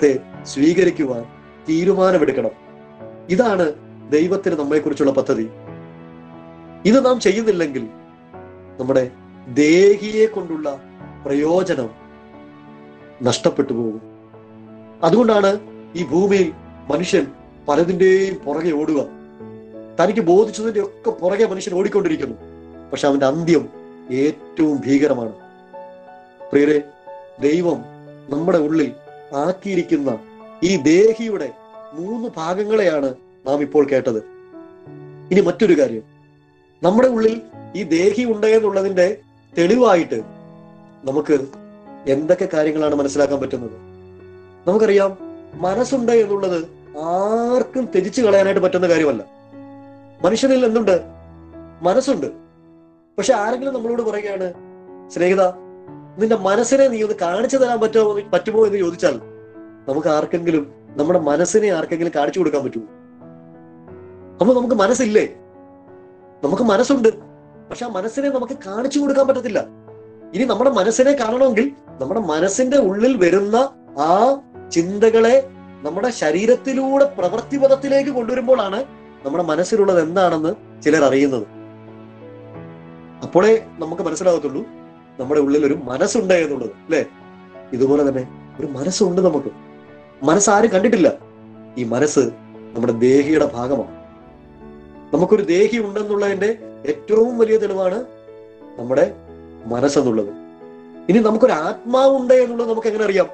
സ്വീകരിക്കുവാൻ തീരുമാനമെടുക്കണം ഇതാണ് ദൈവത്തിന് നമ്മെക്കുറിച്ചുള്ള പദ്ധതി ഇത് നാം ചെയ്യുന്നില്ലെങ്കിൽ നമ്മുടെ ദേഹിയെ കൊണ്ടുള്ള പ്രയോജനം നഷ്ടപ്പെട്ടു പോകും അതുകൊണ്ടാണ് ഈ ഭൂമിയിൽ മനുഷ്യൻ പലതിന്റെയും പുറകെ ഓടുക തനിക്ക് ബോധിച്ചതിന്റെ ഒക്കെ പുറകെ മനുഷ്യൻ ഓടിക്കൊണ്ടിരിക്കുന്നു പക്ഷെ അവന്റെ അന്ത്യം ഏറ്റവും ഭീകരമാണ് പ്രിയരെ ദൈവം നമ്മുടെ ഉള്ളിൽ ആക്കിയിരിക്കുന്ന ഈ ദേഹിയുടെ മൂന്ന് ഭാഗങ്ങളെയാണ് നാം ഇപ്പോൾ കേട്ടത് ഇനി മറ്റൊരു കാര്യം നമ്മുടെ ഉള്ളിൽ ഈ ദേഹി ഉണ്ട് എന്നുള്ളതിന്റെ തെളിവായിട്ട് നമുക്ക് എന്തൊക്കെ കാര്യങ്ങളാണ് മനസ്സിലാക്കാൻ പറ്റുന്നത് നമുക്കറിയാം മനസ്സുണ്ട് എന്നുള്ളത് ആർക്കും ത്യജിച്ചു കളയാനായിട്ട് പറ്റുന്ന കാര്യമല്ല മനുഷ്യനിൽ എന്തുണ്ട് മനസ്സുണ്ട് പക്ഷെ ആരെങ്കിലും നമ്മളോട് പറയുകയാണ് സ്നേഹിത നിന്റെ മനസ്സിനെ നീ ഒന്ന് കാണിച്ചു തരാൻ പറ്റുമോ പറ്റുമോ എന്ന് ചോദിച്ചാൽ നമുക്ക് ആർക്കെങ്കിലും നമ്മുടെ മനസ്സിനെ ആർക്കെങ്കിലും കാണിച്ചു കൊടുക്കാൻ പറ്റുമോ അപ്പൊ നമുക്ക് മനസ്സില്ലേ നമുക്ക് മനസ്സുണ്ട് പക്ഷെ ആ മനസ്സിനെ നമുക്ക് കാണിച്ചു കൊടുക്കാൻ പറ്റത്തില്ല ഇനി നമ്മുടെ മനസ്സിനെ കാണണമെങ്കിൽ നമ്മുടെ മനസ്സിന്റെ ഉള്ളിൽ വരുന്ന ആ ചിന്തകളെ നമ്മുടെ ശരീരത്തിലൂടെ പ്രവൃത്തിപഥത്തിലേക്ക് കൊണ്ടുവരുമ്പോഴാണ് നമ്മുടെ മനസ്സിലുള്ളത് എന്താണെന്ന് ചിലർ അറിയുന്നത് അപ്പോഴേ നമുക്ക് മനസ്സിലാകത്തുള്ളൂ നമ്മുടെ ഉള്ളിൽ ഒരു മനസ്സുണ്ട് എന്നുള്ളത് അല്ലെ ഇതുപോലെ തന്നെ ഒരു മനസ്സുണ്ട് നമുക്ക് മനസ്സാരും കണ്ടിട്ടില്ല ഈ മനസ്സ് നമ്മുടെ ദേഹിയുടെ ഭാഗമാണ് നമുക്കൊരു ദേഹി ഉണ്ടെന്നുള്ളതിന്റെ ഏറ്റവും വലിയ തെളിവാണ് നമ്മുടെ മനസ്സെന്നുള്ളത് ഇനി നമുക്കൊരു ആത്മാവുണ്ട് എന്നുള്ളത് നമുക്ക് എങ്ങനെ അറിയാം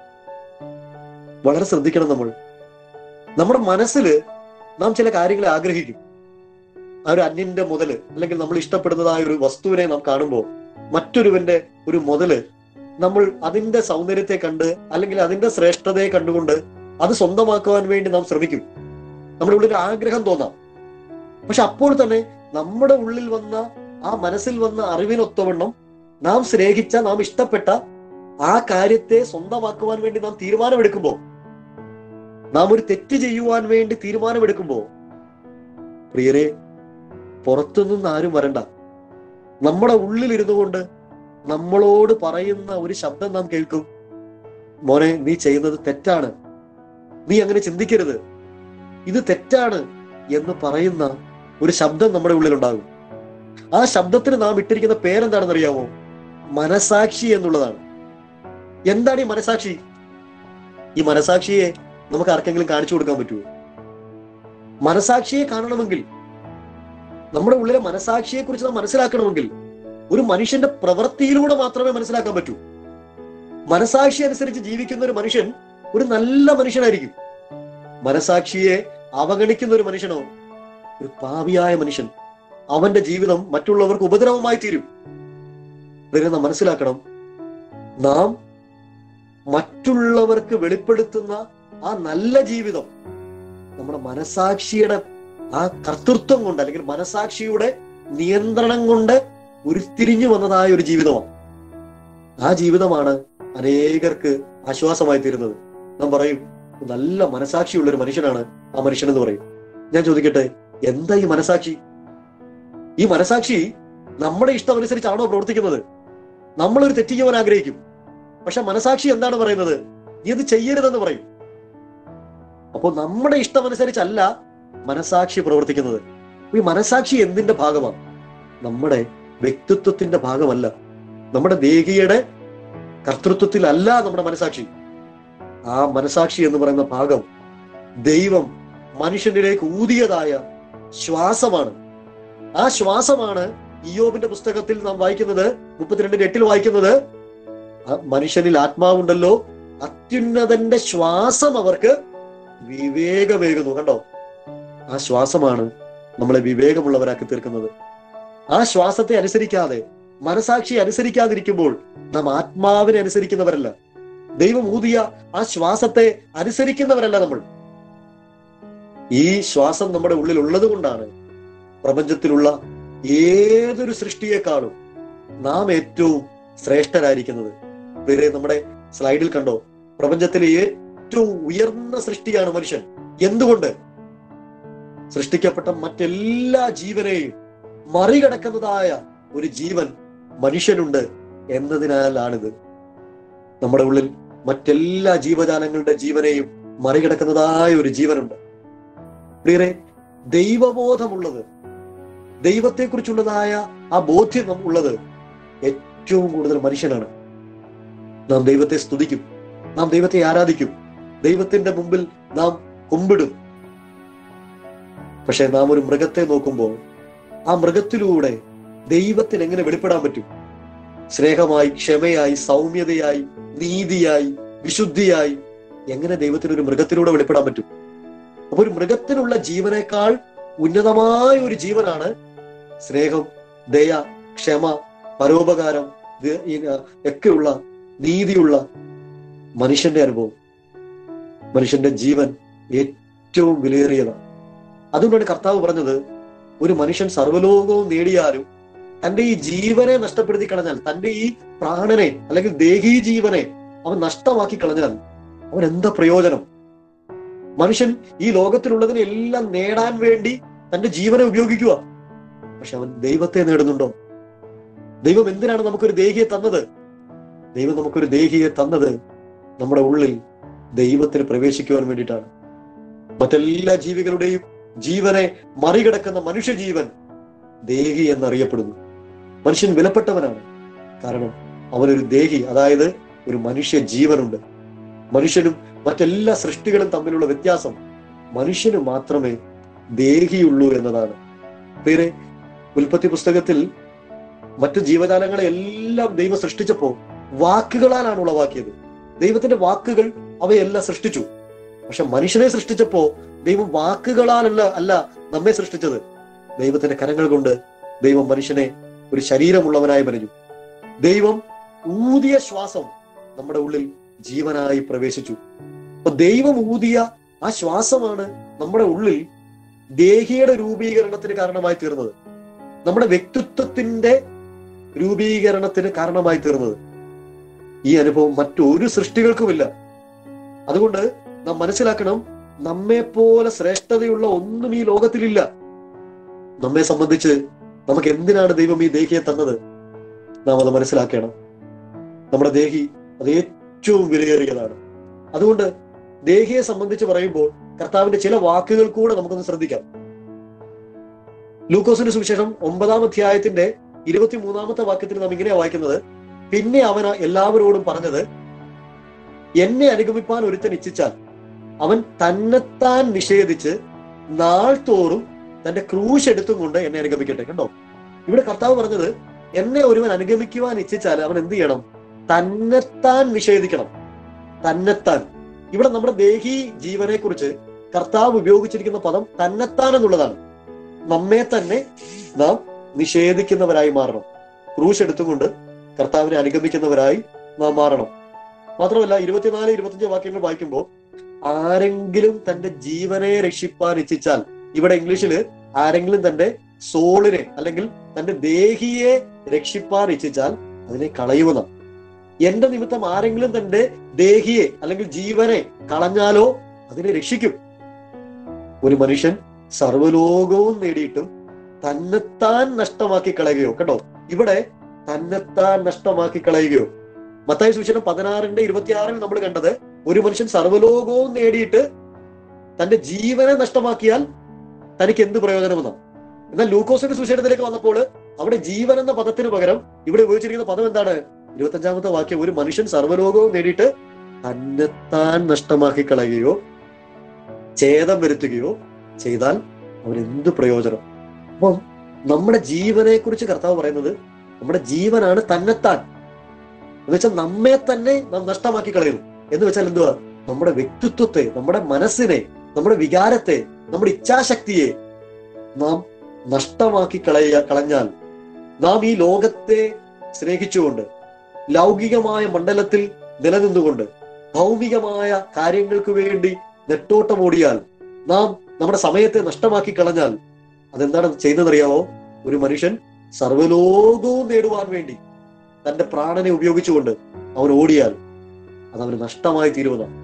വളരെ ശ്രദ്ധിക്കണം നമ്മൾ നമ്മുടെ മനസ്സിൽ നാം ചില കാര്യങ്ങളെ ആഗ്രഹിക്കും ആ ഒരു അന്യന്റെ മുതല് അല്ലെങ്കിൽ നമ്മൾ ഇഷ്ടപ്പെടുന്നതായ ഒരു വസ്തുവിനെ നാം കാണുമ്പോൾ മറ്റൊരുവന്റെ ഒരു മുതല് നമ്മൾ അതിന്റെ സൗന്ദര്യത്തെ കണ്ട് അല്ലെങ്കിൽ അതിന്റെ ശ്രേഷ്ഠതയെ കണ്ടുകൊണ്ട് അത് സ്വന്തമാക്കുവാൻ വേണ്ടി നാം ശ്രമിക്കും നമ്മുടെ ഉള്ളിൽ ഒരു ആഗ്രഹം തോന്നാം പക്ഷെ അപ്പോൾ തന്നെ നമ്മുടെ ഉള്ളിൽ വന്ന ആ മനസ്സിൽ വന്ന അറിവിനൊത്തവണ്ണം നാം സ്നേഹിച്ച നാം ഇഷ്ടപ്പെട്ട ആ കാര്യത്തെ സ്വന്തമാക്കുവാൻ വേണ്ടി നാം തീരുമാനമെടുക്കുമ്പോൾ നാം ഒരു തെറ്റ് ചെയ്യുവാൻ വേണ്ടി തീരുമാനമെടുക്കുമ്പോൾ പ്രിയരെ പുറത്തുനിന്ന് ആരും വരണ്ട നമ്മുടെ ഉള്ളിലിരുന്നു കൊണ്ട് നമ്മളോട് പറയുന്ന ഒരു ശബ്ദം നാം കേൾക്കും മോനെ നീ ചെയ്യുന്നത് തെറ്റാണ് നീ അങ്ങനെ ചിന്തിക്കരുത് ഇത് തെറ്റാണ് എന്ന് പറയുന്ന ഒരു ശബ്ദം നമ്മുടെ ഉള്ളിലുണ്ടാകും ആ ശബ്ദത്തിന് നാം ഇട്ടിരിക്കുന്ന പേരെന്താണെന്ന് അറിയാമോ മനസാക്ഷി എന്നുള്ളതാണ് എന്താണ് ഈ മനസാക്ഷി ഈ മനസാക്ഷിയെ നമുക്ക് ആർക്കെങ്കിലും കാണിച്ചു കൊടുക്കാൻ പറ്റുമോ മനസാക്ഷിയെ കാണണമെങ്കിൽ നമ്മുടെ ഉള്ളിലെ മനസാക്ഷിയെ കുറിച്ച് നാം മനസ്സിലാക്കണമെങ്കിൽ ഒരു മനുഷ്യന്റെ പ്രവൃത്തിയിലൂടെ മാത്രമേ മനസ്സിലാക്കാൻ പറ്റൂ മനസാക്ഷി അനുസരിച്ച് ജീവിക്കുന്ന ഒരു മനുഷ്യൻ ഒരു നല്ല മനുഷ്യനായിരിക്കും മനസാക്ഷിയെ അവഗണിക്കുന്ന ഒരു മനുഷ്യനോ ഒരു പാവിയായ മനുഷ്യൻ അവന്റെ ജീവിതം മറ്റുള്ളവർക്ക് ഉപദ്രവമായി തീരും ഇതിനെ നാം മനസ്സിലാക്കണം നാം മറ്റുള്ളവർക്ക് വെളിപ്പെടുത്തുന്ന ആ നല്ല ജീവിതം നമ്മുടെ മനസാക്ഷിയുടെ ആ കർത്തൃത്വം കൊണ്ട് അല്ലെങ്കിൽ മനസാക്ഷിയുടെ നിയന്ത്രണം കൊണ്ട് ഉരുത്തിരിഞ്ഞു വന്നതായ ഒരു ജീവിതമാണ് ആ ജീവിതമാണ് അനേകർക്ക് ആശ്വാസമായി തീരുന്നത് നാം പറയും നല്ല മനസാക്ഷിയുള്ള ഒരു മനുഷ്യനാണ് ആ മനുഷ്യൻ എന്ന് പറയും ഞാൻ ചോദിക്കട്ടെ എന്താ ഈ മനസാക്ഷി ഈ മനസാക്ഷി നമ്മുടെ ഇഷ്ടം അനുസരിച്ചാണോ പ്രവർത്തിക്കുന്നത് നമ്മളൊരു തെറ്റ് ചെയ്യുവാൻ ആഗ്രഹിക്കും പക്ഷെ മനസാക്ഷി എന്താണ് പറയുന്നത് നീ ഇത് ചെയ്യരുതെന്ന് പറയും അപ്പോൾ നമ്മുടെ ഇഷ്ടം അനുസരിച്ചല്ല മനസാക്ഷി പ്രവർത്തിക്കുന്നത് ഈ മനസാക്ഷി എന്തിന്റെ ഭാഗമാണ് നമ്മുടെ വ്യക്തിത്വത്തിന്റെ ഭാഗമല്ല നമ്മുടെ ദേഹിയുടെ കർത്തൃത്വത്തിലല്ല നമ്മുടെ മനസാക്ഷി ആ മനസാക്ഷി എന്ന് പറയുന്ന ഭാഗം ദൈവം മനുഷ്യനിലേക്ക് ഊതിയതായ ശ്വാസമാണ് ആ ശ്വാസമാണ് ഇയോബിന്റെ പുസ്തകത്തിൽ നാം വായിക്കുന്നത് മുപ്പത്തിരണ്ടിന്റെ എട്ടിൽ വായിക്കുന്നത് ആ മനുഷ്യനിൽ ആത്മാവുണ്ടല്ലോ അത്യുന്നതന്റെ ശ്വാസം അവർക്ക് വിവേകമേകുന്നു കണ്ടോ ആ ശ്വാസമാണ് നമ്മളെ വിവേകമുള്ളവരാക്കി തീർക്കുന്നത് ആ ശ്വാസത്തെ അനുസരിക്കാതെ മനസാക്ഷി അനുസരിക്കാതിരിക്കുമ്പോൾ നാം ആത്മാവിനെ അനുസരിക്കുന്നവരല്ല ദൈവം ഊതിയ ആ ശ്വാസത്തെ അനുസരിക്കുന്നവരല്ല നമ്മൾ ഈ ശ്വാസം നമ്മുടെ ഉള്ളിൽ ഉള്ളത് കൊണ്ടാണ് പ്രപഞ്ചത്തിലുള്ള ഏതൊരു സൃഷ്ടിയെക്കാളും നാം ഏറ്റവും ശ്രേഷ്ഠരായിരിക്കുന്നത് വേറെ നമ്മുടെ സ്ലൈഡിൽ കണ്ടോ പ്രപഞ്ചത്തിലെ ഏറ്റവും ഉയർന്ന സൃഷ്ടിയാണ് മനുഷ്യൻ എന്തുകൊണ്ട് സൃഷ്ടിക്കപ്പെട്ട മറ്റെല്ലാ ജീവനെയും മറികടക്കുന്നതായ ഒരു ജീവൻ മനുഷ്യനുണ്ട് എന്നതിനാലാണിത് നമ്മുടെ ഉള്ളിൽ മറ്റെല്ലാ ജീവജാലങ്ങളുടെ ജീവനെയും മറികടക്കുന്നതായ ഒരു ജീവനുണ്ട് പ്രിയരെ ദൈവബോധമുള്ളത് ദൈവത്തെക്കുറിച്ചുള്ളതായ ആ ബോധ്യം നം- ഉള്ളത് ഏറ്റവും കൂടുതൽ മനുഷ്യനാണ് നാം ദൈവത്തെ സ്തുതിക്കും നാം ദൈവത്തെ ആരാധിക്കും ദൈവത്തിന്റെ മുമ്പിൽ നാം കുമ്പിടും പക്ഷെ നാം ഒരു മൃഗത്തെ നോക്കുമ്പോൾ ആ മൃഗത്തിലൂടെ ദൈവത്തിന് എങ്ങനെ വെളിപ്പെടാൻ പറ്റും സ്നേഹമായി ക്ഷമയായി സൗമ്യതയായി നീതിയായി വിശുദ്ധിയായി എങ്ങനെ ദൈവത്തിന് ഒരു മൃഗത്തിലൂടെ വെളിപ്പെടാൻ പറ്റും അപ്പൊ ഒരു മൃഗത്തിനുള്ള ജീവനേക്കാൾ ഉന്നതമായ ഒരു ജീവനാണ് സ്നേഹം ദയ ക്ഷമ പരോപകാരം ഇത് ഈ, ആ, ഒക്കെയുള്ള നീതിയുള്ള മനുഷ്യന്റെ അനുഭവം മനുഷ്യന്റെ ജീവൻ ഏറ്റവും വിലയേറിയതാണ് അതുകൊണ്ടാണ് കർത്താവ് പറഞ്ഞത് ഒരു മനുഷ്യൻ സർവ്വലോകവും നേടിയാലും തന്റെ ഈ ജീവനെ നഷ്ടപ്പെടുത്തി കളഞ്ഞാൽ തന്റെ ഈ പ്രാണനെ അല്ലെങ്കിൽ ദേഹീ ജീവനെ അവൻ നഷ്ടമാക്കി കളഞ്ഞാൽ അവൻ എന്താ പ്രയോജനം മനുഷ്യൻ ഈ ലോകത്തിലുള്ളതിനെ എല്ലാം നേടാൻ വേണ്ടി തന്റെ ജീവനെ ഉപയോഗിക്കുക പക്ഷെ അവൻ ദൈവത്തെ നേടുന്നുണ്ടോ ദൈവം എന്തിനാണ് നമുക്കൊരു ദേഹിയെ തന്നത് ദൈവം നമുക്കൊരു ദേഹിയെ തന്നത് നമ്മുടെ ഉള്ളിൽ ദൈവത്തിന് പ്രവേശിക്കുവാൻ വേണ്ടിയിട്ടാണ് മറ്റെല്ലാ ജീവികളുടെയും ജീവനെ മറികടക്കുന്ന മനുഷ്യജീവൻ ദേഹി എന്നറിയപ്പെടുന്നു മനുഷ്യൻ വിലപ്പെട്ടവനാണ് കാരണം അവനൊരു ദേഹി അതായത് ഒരു മനുഷ്യ ജീവനുണ്ട് മനുഷ്യനും മറ്റെല്ലാ സൃഷ്ടികളും തമ്മിലുള്ള വ്യത്യാസം മനുഷ്യന് മാത്രമേ ദേഹിയുള്ളൂ എന്നതാണ് പേരെ ഉൽപ്പത്തി പുസ്തകത്തിൽ മറ്റു ജീവജാലങ്ങളെ എല്ലാം ദൈവം സൃഷ്ടിച്ചപ്പോ വാക്കുകളാലാണ് ഉളവാക്കിയത് ദൈവത്തിന്റെ വാക്കുകൾ അവയെല്ലാം സൃഷ്ടിച്ചു പക്ഷെ മനുഷ്യനെ സൃഷ്ടിച്ചപ്പോ ദൈവം വാക്കുകളാലല്ല അല്ല നമ്മെ സൃഷ്ടിച്ചത് ദൈവത്തിന്റെ കരങ്ങൾ കൊണ്ട് ദൈവം മനുഷ്യനെ ഒരു ശരീരമുള്ളവനായി പറഞ്ഞു ദൈവം ഊതിയ ശ്വാസം നമ്മുടെ ഉള്ളിൽ ജീവനായി പ്രവേശിച്ചു അപ്പൊ ദൈവം ഊതിയ ആ ശ്വാസമാണ് നമ്മുടെ ഉള്ളിൽ ദേഹിയുടെ രൂപീകരണത്തിന് കാരണമായി തീർന്നത് നമ്മുടെ വ്യക്തിത്വത്തിന്റെ രൂപീകരണത്തിന് കാരണമായി തീർന്നത് ഈ അനുഭവം മറ്റൊരു സൃഷ്ടികൾക്കുമില്ല അതുകൊണ്ട് നാം മനസ്സിലാക്കണം നമ്മെ പോലെ ശ്രേഷ്ഠതയുള്ള ഒന്നും ഈ ലോകത്തിലില്ല നമ്മെ സംബന്ധിച്ച് നമുക്ക് എന്തിനാണ് ദൈവം ഈ ദേഹിയെ തന്നത് നാം അത് മനസ്സിലാക്കണം നമ്മുടെ ദേഹി അത് ഏറ്റവും വിലയേറിയതാണ് അതുകൊണ്ട് ദേഹിയെ സംബന്ധിച്ച് പറയുമ്പോൾ കർത്താവിന്റെ ചില വാക്കുകൾ കൂടെ നമുക്കൊന്ന് ശ്രദ്ധിക്കാം ലൂക്കോസിന്റെ സുവിശേഷം ഒമ്പതാം അധ്യായത്തിന്റെ ഇരുപത്തിമൂന്നാമത്തെ വാക്യത്തിൽ നാം ഇങ്ങനെയാ വായിക്കുന്നത് പിന്നെ അവൻ എല്ലാവരോടും പറഞ്ഞത് എന്നെ അനുഗമിപ്പാൻ ഒരുത്തൻ ഇച്ഛിച്ചാൽ അവൻ തന്നെത്താൻ നിഷേധിച്ച് നാൾ തോറും തന്റെ ക്രൂശ് എടുത്തും കൊണ്ട് എന്നെ അനുഗമിക്കട്ടെ കണ്ടോ ഇവിടെ കർത്താവ് പറഞ്ഞത് എന്നെ ഒരുവൻ അനുഗമിക്കുവാൻ ഇച്ഛിച്ചാൽ അവൻ എന്ത് ചെയ്യണം തന്നെത്താൻ നിഷേധിക്കണം തന്നെത്താൻ ഇവിടെ നമ്മുടെ ദേഹി ജീവനെ കുറിച്ച് കർത്താവ് ഉപയോഗിച്ചിരിക്കുന്ന പദം തന്നെത്താൻ എന്നുള്ളതാണ് നമ്മെ തന്നെ നാം നിഷേധിക്കുന്നവരായി മാറണം ക്രൂശ് എടുത്തുകൊണ്ട് കർത്താവിനെ അനുഗമിക്കുന്നവരായി നാം മാറണം മാത്രമല്ല ഇരുപത്തിനാല് ഇരുപത്തിയഞ്ച് വാക്യങ്ങൾ വായിക്കുമ്പോൾ ആരെങ്കിലും തന്റെ ജീവനെ രക്ഷിപ്പാൻ ഇച്ഛിച്ചാൽ ഇവിടെ ഇംഗ്ലീഷില് ആരെങ്കിലും തന്റെ സോളിനെ അല്ലെങ്കിൽ തന്റെ ദേഹിയെ രക്ഷിപ്പാൻ ഇച്ഛിച്ചാൽ അതിനെ കളയുമെന്നാണ് എന്റെ നിമിത്തം ആരെങ്കിലും തന്റെ ദേഹിയെ അല്ലെങ്കിൽ ജീവനെ കളഞ്ഞാലോ അതിനെ രക്ഷിക്കും ഒരു മനുഷ്യൻ സർവ്വലോകവും നേടിയിട്ടും തന്നെത്താൻ നഷ്ടമാക്കി കളയുകയോ കേട്ടോ ഇവിടെ തന്നെത്താൻ നഷ്ടമാക്കി കളയുകയോ മത്തായ സൂചന പതിനാറിന്റെ ഇരുപത്തിയാറിൽ നമ്മൾ കണ്ടത് ഒരു മനുഷ്യൻ സർവ്വലോകവും നേടിയിട്ട് തന്റെ ജീവനെ നഷ്ടമാക്കിയാൽ തനിക്ക് എന്ത് പ്രയോജനമെന്നാണ് എന്നാൽ ലൂക്കോസിന്റെ സുശേഷത്തിലേക്ക് വന്നപ്പോൾ അവിടെ ജീവൻ എന്ന പദത്തിന് പകരം ഇവിടെ ഉപയോഗിച്ചിരിക്കുന്ന പദം എന്താണ് ഇരുപത്തഞ്ചാമത്തെ വാക്യം ഒരു മനുഷ്യൻ സർവ്വലോകവും നേടിയിട്ട് തന്നെത്താൻ നഷ്ടമാക്കി കളയുകയോ ഛേദം വരുത്തുകയോ ചെയ്താൽ അവൻ എന്ത് പ്രയോജനം അപ്പം നമ്മുടെ ജീവനെ കുറിച്ച് കർത്താവ് പറയുന്നത് നമ്മുടെ ജീവനാണ് തന്നെത്താൻ എന്ന് വെച്ചാൽ നമ്മെ തന്നെ നാം നഷ്ടമാക്കി കളയുന്നു എന്ന് വെച്ചാൽ എന്തുവാ നമ്മുടെ വ്യക്തിത്വത്തെ നമ്മുടെ മനസ്സിനെ നമ്മുടെ വികാരത്തെ നമ്മുടെ ഇച്ഛാശക്തിയെ നാം നഷ്ടമാക്കി കളയ കളഞ്ഞാൽ നാം ഈ ലോകത്തെ സ്നേഹിച്ചുകൊണ്ട് ലൗകികമായ മണ്ഡലത്തിൽ നിലനിന്നുകൊണ്ട് ഭൗമികമായ കാര്യങ്ങൾക്ക് വേണ്ടി നെട്ടോട്ടമോടിയാൽ നാം നമ്മുടെ സമയത്തെ നഷ്ടമാക്കി കളഞ്ഞാൽ അതെന്താണ് ചെയ്യുന്നതറിയാവോ ഒരു മനുഷ്യൻ സർവ്വലോകവും നേടുവാൻ വേണ്ടി തന്റെ പ്രാണനെ ഉപയോഗിച്ചുകൊണ്ട് അവൻ ഓടിയാൽ അത് അവന് നഷ്ടമായി തീരുവതാണ്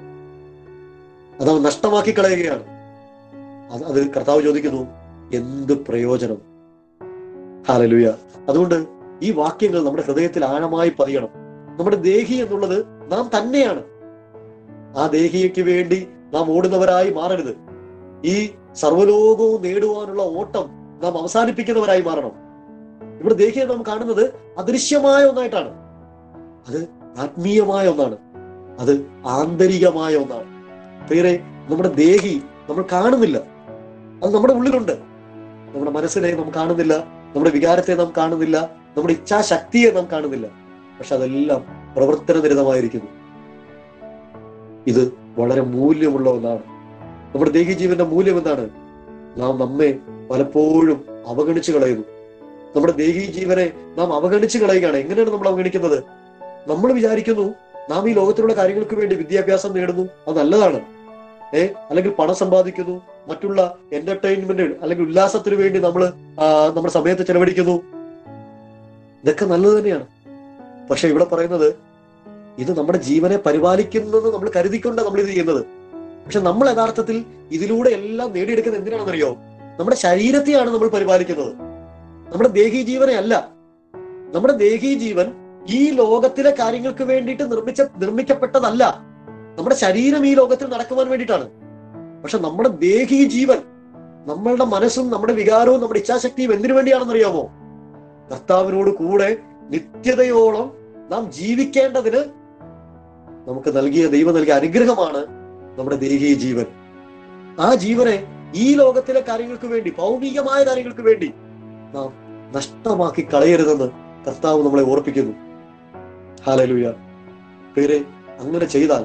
അത് അവൻ നഷ്ടമാക്കി കളയുകയാണ് അത് അത് കർത്താവ് ചോദിക്കുന്നു എന്ത് പ്രയോജനം ഹാലലുയ അതുകൊണ്ട് ഈ വാക്യങ്ങൾ നമ്മുടെ ഹൃദയത്തിൽ ആഴമായി പതിയണം നമ്മുടെ ദേഹി എന്നുള്ളത് നാം തന്നെയാണ് ആ ദേഹിക്ക് വേണ്ടി നാം ഓടുന്നവരായി മാറരുത് ഈ സർവ്വലോകവും നേടുവാനുള്ള ഓട്ടം നാം അവസാനിപ്പിക്കുന്നവരായി മാറണം ഇവിടെ ദേഹിയെ നാം കാണുന്നത് അദൃശ്യമായ ഒന്നായിട്ടാണ് അത് ആത്മീയമായ ഒന്നാണ് അത് ആന്തരികമായ ഒന്നാണ് പ്രിയരെ നമ്മുടെ ദേഹി നമ്മൾ കാണുന്നില്ല അത് നമ്മുടെ ഉള്ളിലുണ്ട് നമ്മുടെ മനസ്സിനെ നാം കാണുന്നില്ല നമ്മുടെ വികാരത്തെ നാം കാണുന്നില്ല നമ്മുടെ ഇച്ഛാശക്തിയെ നാം കാണുന്നില്ല പക്ഷെ അതെല്ലാം പ്രവർത്തന നിരതമായിരിക്കുന്നു ഇത് വളരെ മൂല്യമുള്ള ഒന്നാണ് നമ്മുടെ ദേഹി ജീവന്റെ മൂല്യം എന്താണ് നാം നമ്മെ പലപ്പോഴും അവഗണിച്ചു കളയുന്നു നമ്മുടെ ദേഹി ജീവനെ നാം അവഗണിച്ചു കളയുകയാണ് എങ്ങനെയാണ് നമ്മൾ അവഗണിക്കുന്നത് നമ്മൾ വിചാരിക്കുന്നു നാം ഈ ലോകത്തിലുള്ള കാര്യങ്ങൾക്ക് വേണ്ടി വിദ്യാഭ്യാസം നേടുന്നു അത് നല്ലതാണ് ഏ അല്ലെങ്കിൽ പണം സമ്പാദിക്കുന്നു മറ്റുള്ള എന്റർടൈൻമെന്റ് അല്ലെങ്കിൽ ഉല്ലാസത്തിന് വേണ്ടി നമ്മൾ നമ്മുടെ സമയത്ത് ചെലവഴിക്കുന്നു ഇതൊക്കെ നല്ലത് തന്നെയാണ് പക്ഷെ ഇവിടെ പറയുന്നത് ഇത് നമ്മുടെ ജീവനെ പരിപാലിക്കുന്നത് നമ്മൾ കരുതിക്കൊണ്ട് നമ്മൾ ഇത് ചെയ്യുന്നത് പക്ഷെ നമ്മൾ യഥാർത്ഥത്തിൽ ഇതിലൂടെ എല്ലാം നേടിയെടുക്കുന്നത് എന്തിനാണെന്നറിയോ നമ്മുടെ ശരീരത്തെയാണ് നമ്മൾ പരിപാലിക്കുന്നത് നമ്മുടെ ദേഹീ ജീവനെ അല്ല നമ്മുടെ ദേഹീ ജീവൻ ഈ ലോകത്തിലെ കാര്യങ്ങൾക്ക് വേണ്ടിയിട്ട് നിർമ്മിച്ച നിർമ്മിക്കപ്പെട്ടതല്ല നമ്മുടെ ശരീരം ഈ ലോകത്തിൽ നടക്കുവാൻ വേണ്ടിയിട്ടാണ് പക്ഷെ നമ്മുടെ ദേഹീ ജീവൻ നമ്മളുടെ മനസ്സും നമ്മുടെ വികാരവും നമ്മുടെ ഇച്ഛാശക്തിയും എന്തിനു വേണ്ടിയാണെന്നറിയാമോ കർത്താവിനോട് കൂടെ നിത്യതയോളം നാം ജീവിക്കേണ്ടതിന് നമുക്ക് നൽകിയ ദൈവം നൽകിയ അനുഗ്രഹമാണ് നമ്മുടെ ദേഹീയ ജീവൻ ആ ജീവനെ ഈ ലോകത്തിലെ കാര്യങ്ങൾക്ക് വേണ്ടി ഭൗമികമായ കാര്യങ്ങൾക്ക് വേണ്ടി നാം നഷ്ടമാക്കി കളയരുതെന്ന് കർത്താവ് നമ്മളെ ഓർപ്പിക്കുന്നു ഹാലലുയ പേരെ അങ്ങനെ ചെയ്താൽ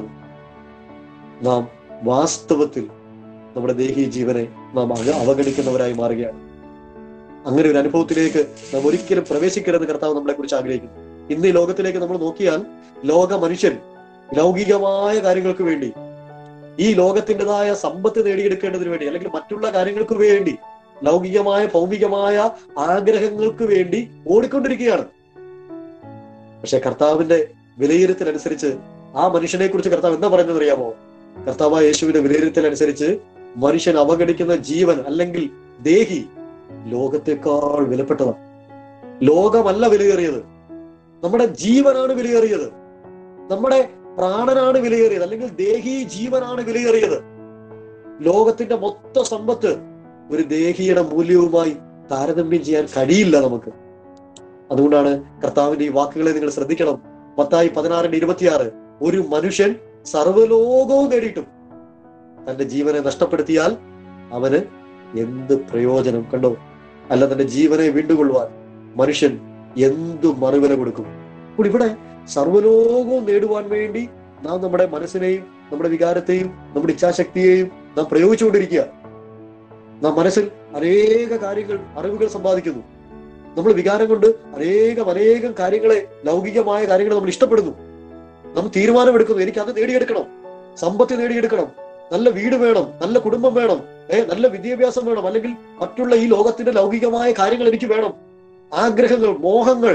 നാം വാസ്തവത്തിൽ നമ്മുടെ ദേഹീയ ജീവനെ നാം അക- അവഗണിക്കുന്നവരായി മാറുകയാണ് അങ്ങനെ ഒരു അനുഭവത്തിലേക്ക് നാം ഒരിക്കലും പ്രവേശിക്കരുതെന്ന് കർത്താവ് നമ്മളെ കുറിച്ച് ആഗ്രഹിക്കുന്നു ഇന്ന് ഈ ലോകത്തിലേക്ക് നമ്മൾ നോക്കിയാൽ ലോക മനുഷ്യൻ ലൗകികമായ കാര്യങ്ങൾക്ക് വേണ്ടി ഈ ലോകത്തിൻ്റെതായ സമ്പത്ത് നേടിയെടുക്കേണ്ടതിന് വേണ്ടി അല്ലെങ്കിൽ മറ്റുള്ള കാര്യങ്ങൾക്ക് വേണ്ടി ലൗകികമായ ഭൗമികമായ ആഗ്രഹങ്ങൾക്ക് വേണ്ടി ഓടിക്കൊണ്ടിരിക്കുകയാണ് പക്ഷെ കർത്താവിന്റെ വിലയിരുത്തലനുസരിച്ച് ആ മനുഷ്യനെ കുറിച്ച് കർത്താവ് എന്താ പറയുന്നത് അറിയാമോ കർത്താവായ യേശുവിന്റെ വിലയിരുത്തലനുസരിച്ച് മനുഷ്യൻ അവഗണിക്കുന്ന ജീവൻ അല്ലെങ്കിൽ ദേഹി ലോകത്തെക്കാൾ വിലപ്പെട്ടതാണ് ലോകമല്ല വിലയേറിയത് നമ്മുടെ ജീവനാണ് വിലയേറിയത് നമ്മുടെ പ്രാണനാണ് വിലയേറിയത് അല്ലെങ്കിൽ ദേഹി ജീവനാണ് വിലയേറിയത് ലോകത്തിന്റെ മൊത്ത സമ്പത്ത് ഒരു ദേഹിയുടെ മൂല്യവുമായി താരതമ്യം ചെയ്യാൻ കഴിയില്ല നമുക്ക് അതുകൊണ്ടാണ് കർത്താവിന്റെ ഈ വാക്കുകളെ നിങ്ങൾ ശ്രദ്ധിക്കണം പത്തായി പതിനാറിന്റെ ഇരുപത്തിയാറ് ഒരു മനുഷ്യൻ സർവ്വലോകവും നേടിയിട്ടും തന്റെ ജീവനെ നഷ്ടപ്പെടുത്തിയാൽ അവന് എന്ത് പ്രയോജനം കണ്ടോ അല്ല തന്റെ ജീവനെ വീണ്ടുകൊള്ളുവാൻ മനുഷ്യൻ എന്തു മറുവില കൊടുക്കും അപ്പോൾ ഇവിടെ സർവ്വലോകവും നേടുവാൻ വേണ്ടി നാം നമ്മുടെ മനസ്സിനെയും നമ്മുടെ വികാരത്തെയും നമ്മുടെ ഇച്ഛാശക്തിയെയും നാം പ്രയോഗിച്ചുകൊണ്ടിരിക്കുക നാം മനസ്സിൽ അനേക കാര്യങ്ങൾ അറിവുകൾ സമ്പാദിക്കുന്നു നമ്മൾ വികാരം കൊണ്ട് അനേകം അനേകം കാര്യങ്ങളെ ലൗകികമായ കാര്യങ്ങൾ നമ്മൾ ഇഷ്ടപ്പെടുന്നു നാം തീരുമാനമെടുക്കുന്നു എനിക്ക് അത് നേടിയെടുക്കണം സമ്പത്ത് നേടിയെടുക്കണം നല്ല വീട് വേണം നല്ല കുടുംബം വേണം ഏ നല്ല വിദ്യാഭ്യാസം വേണം അല്ലെങ്കിൽ മറ്റുള്ള ഈ ലോകത്തിന്റെ ലൗകികമായ കാര്യങ്ങൾ എനിക്ക് വേണം ആഗ്രഹങ്ങൾ മോഹങ്ങൾ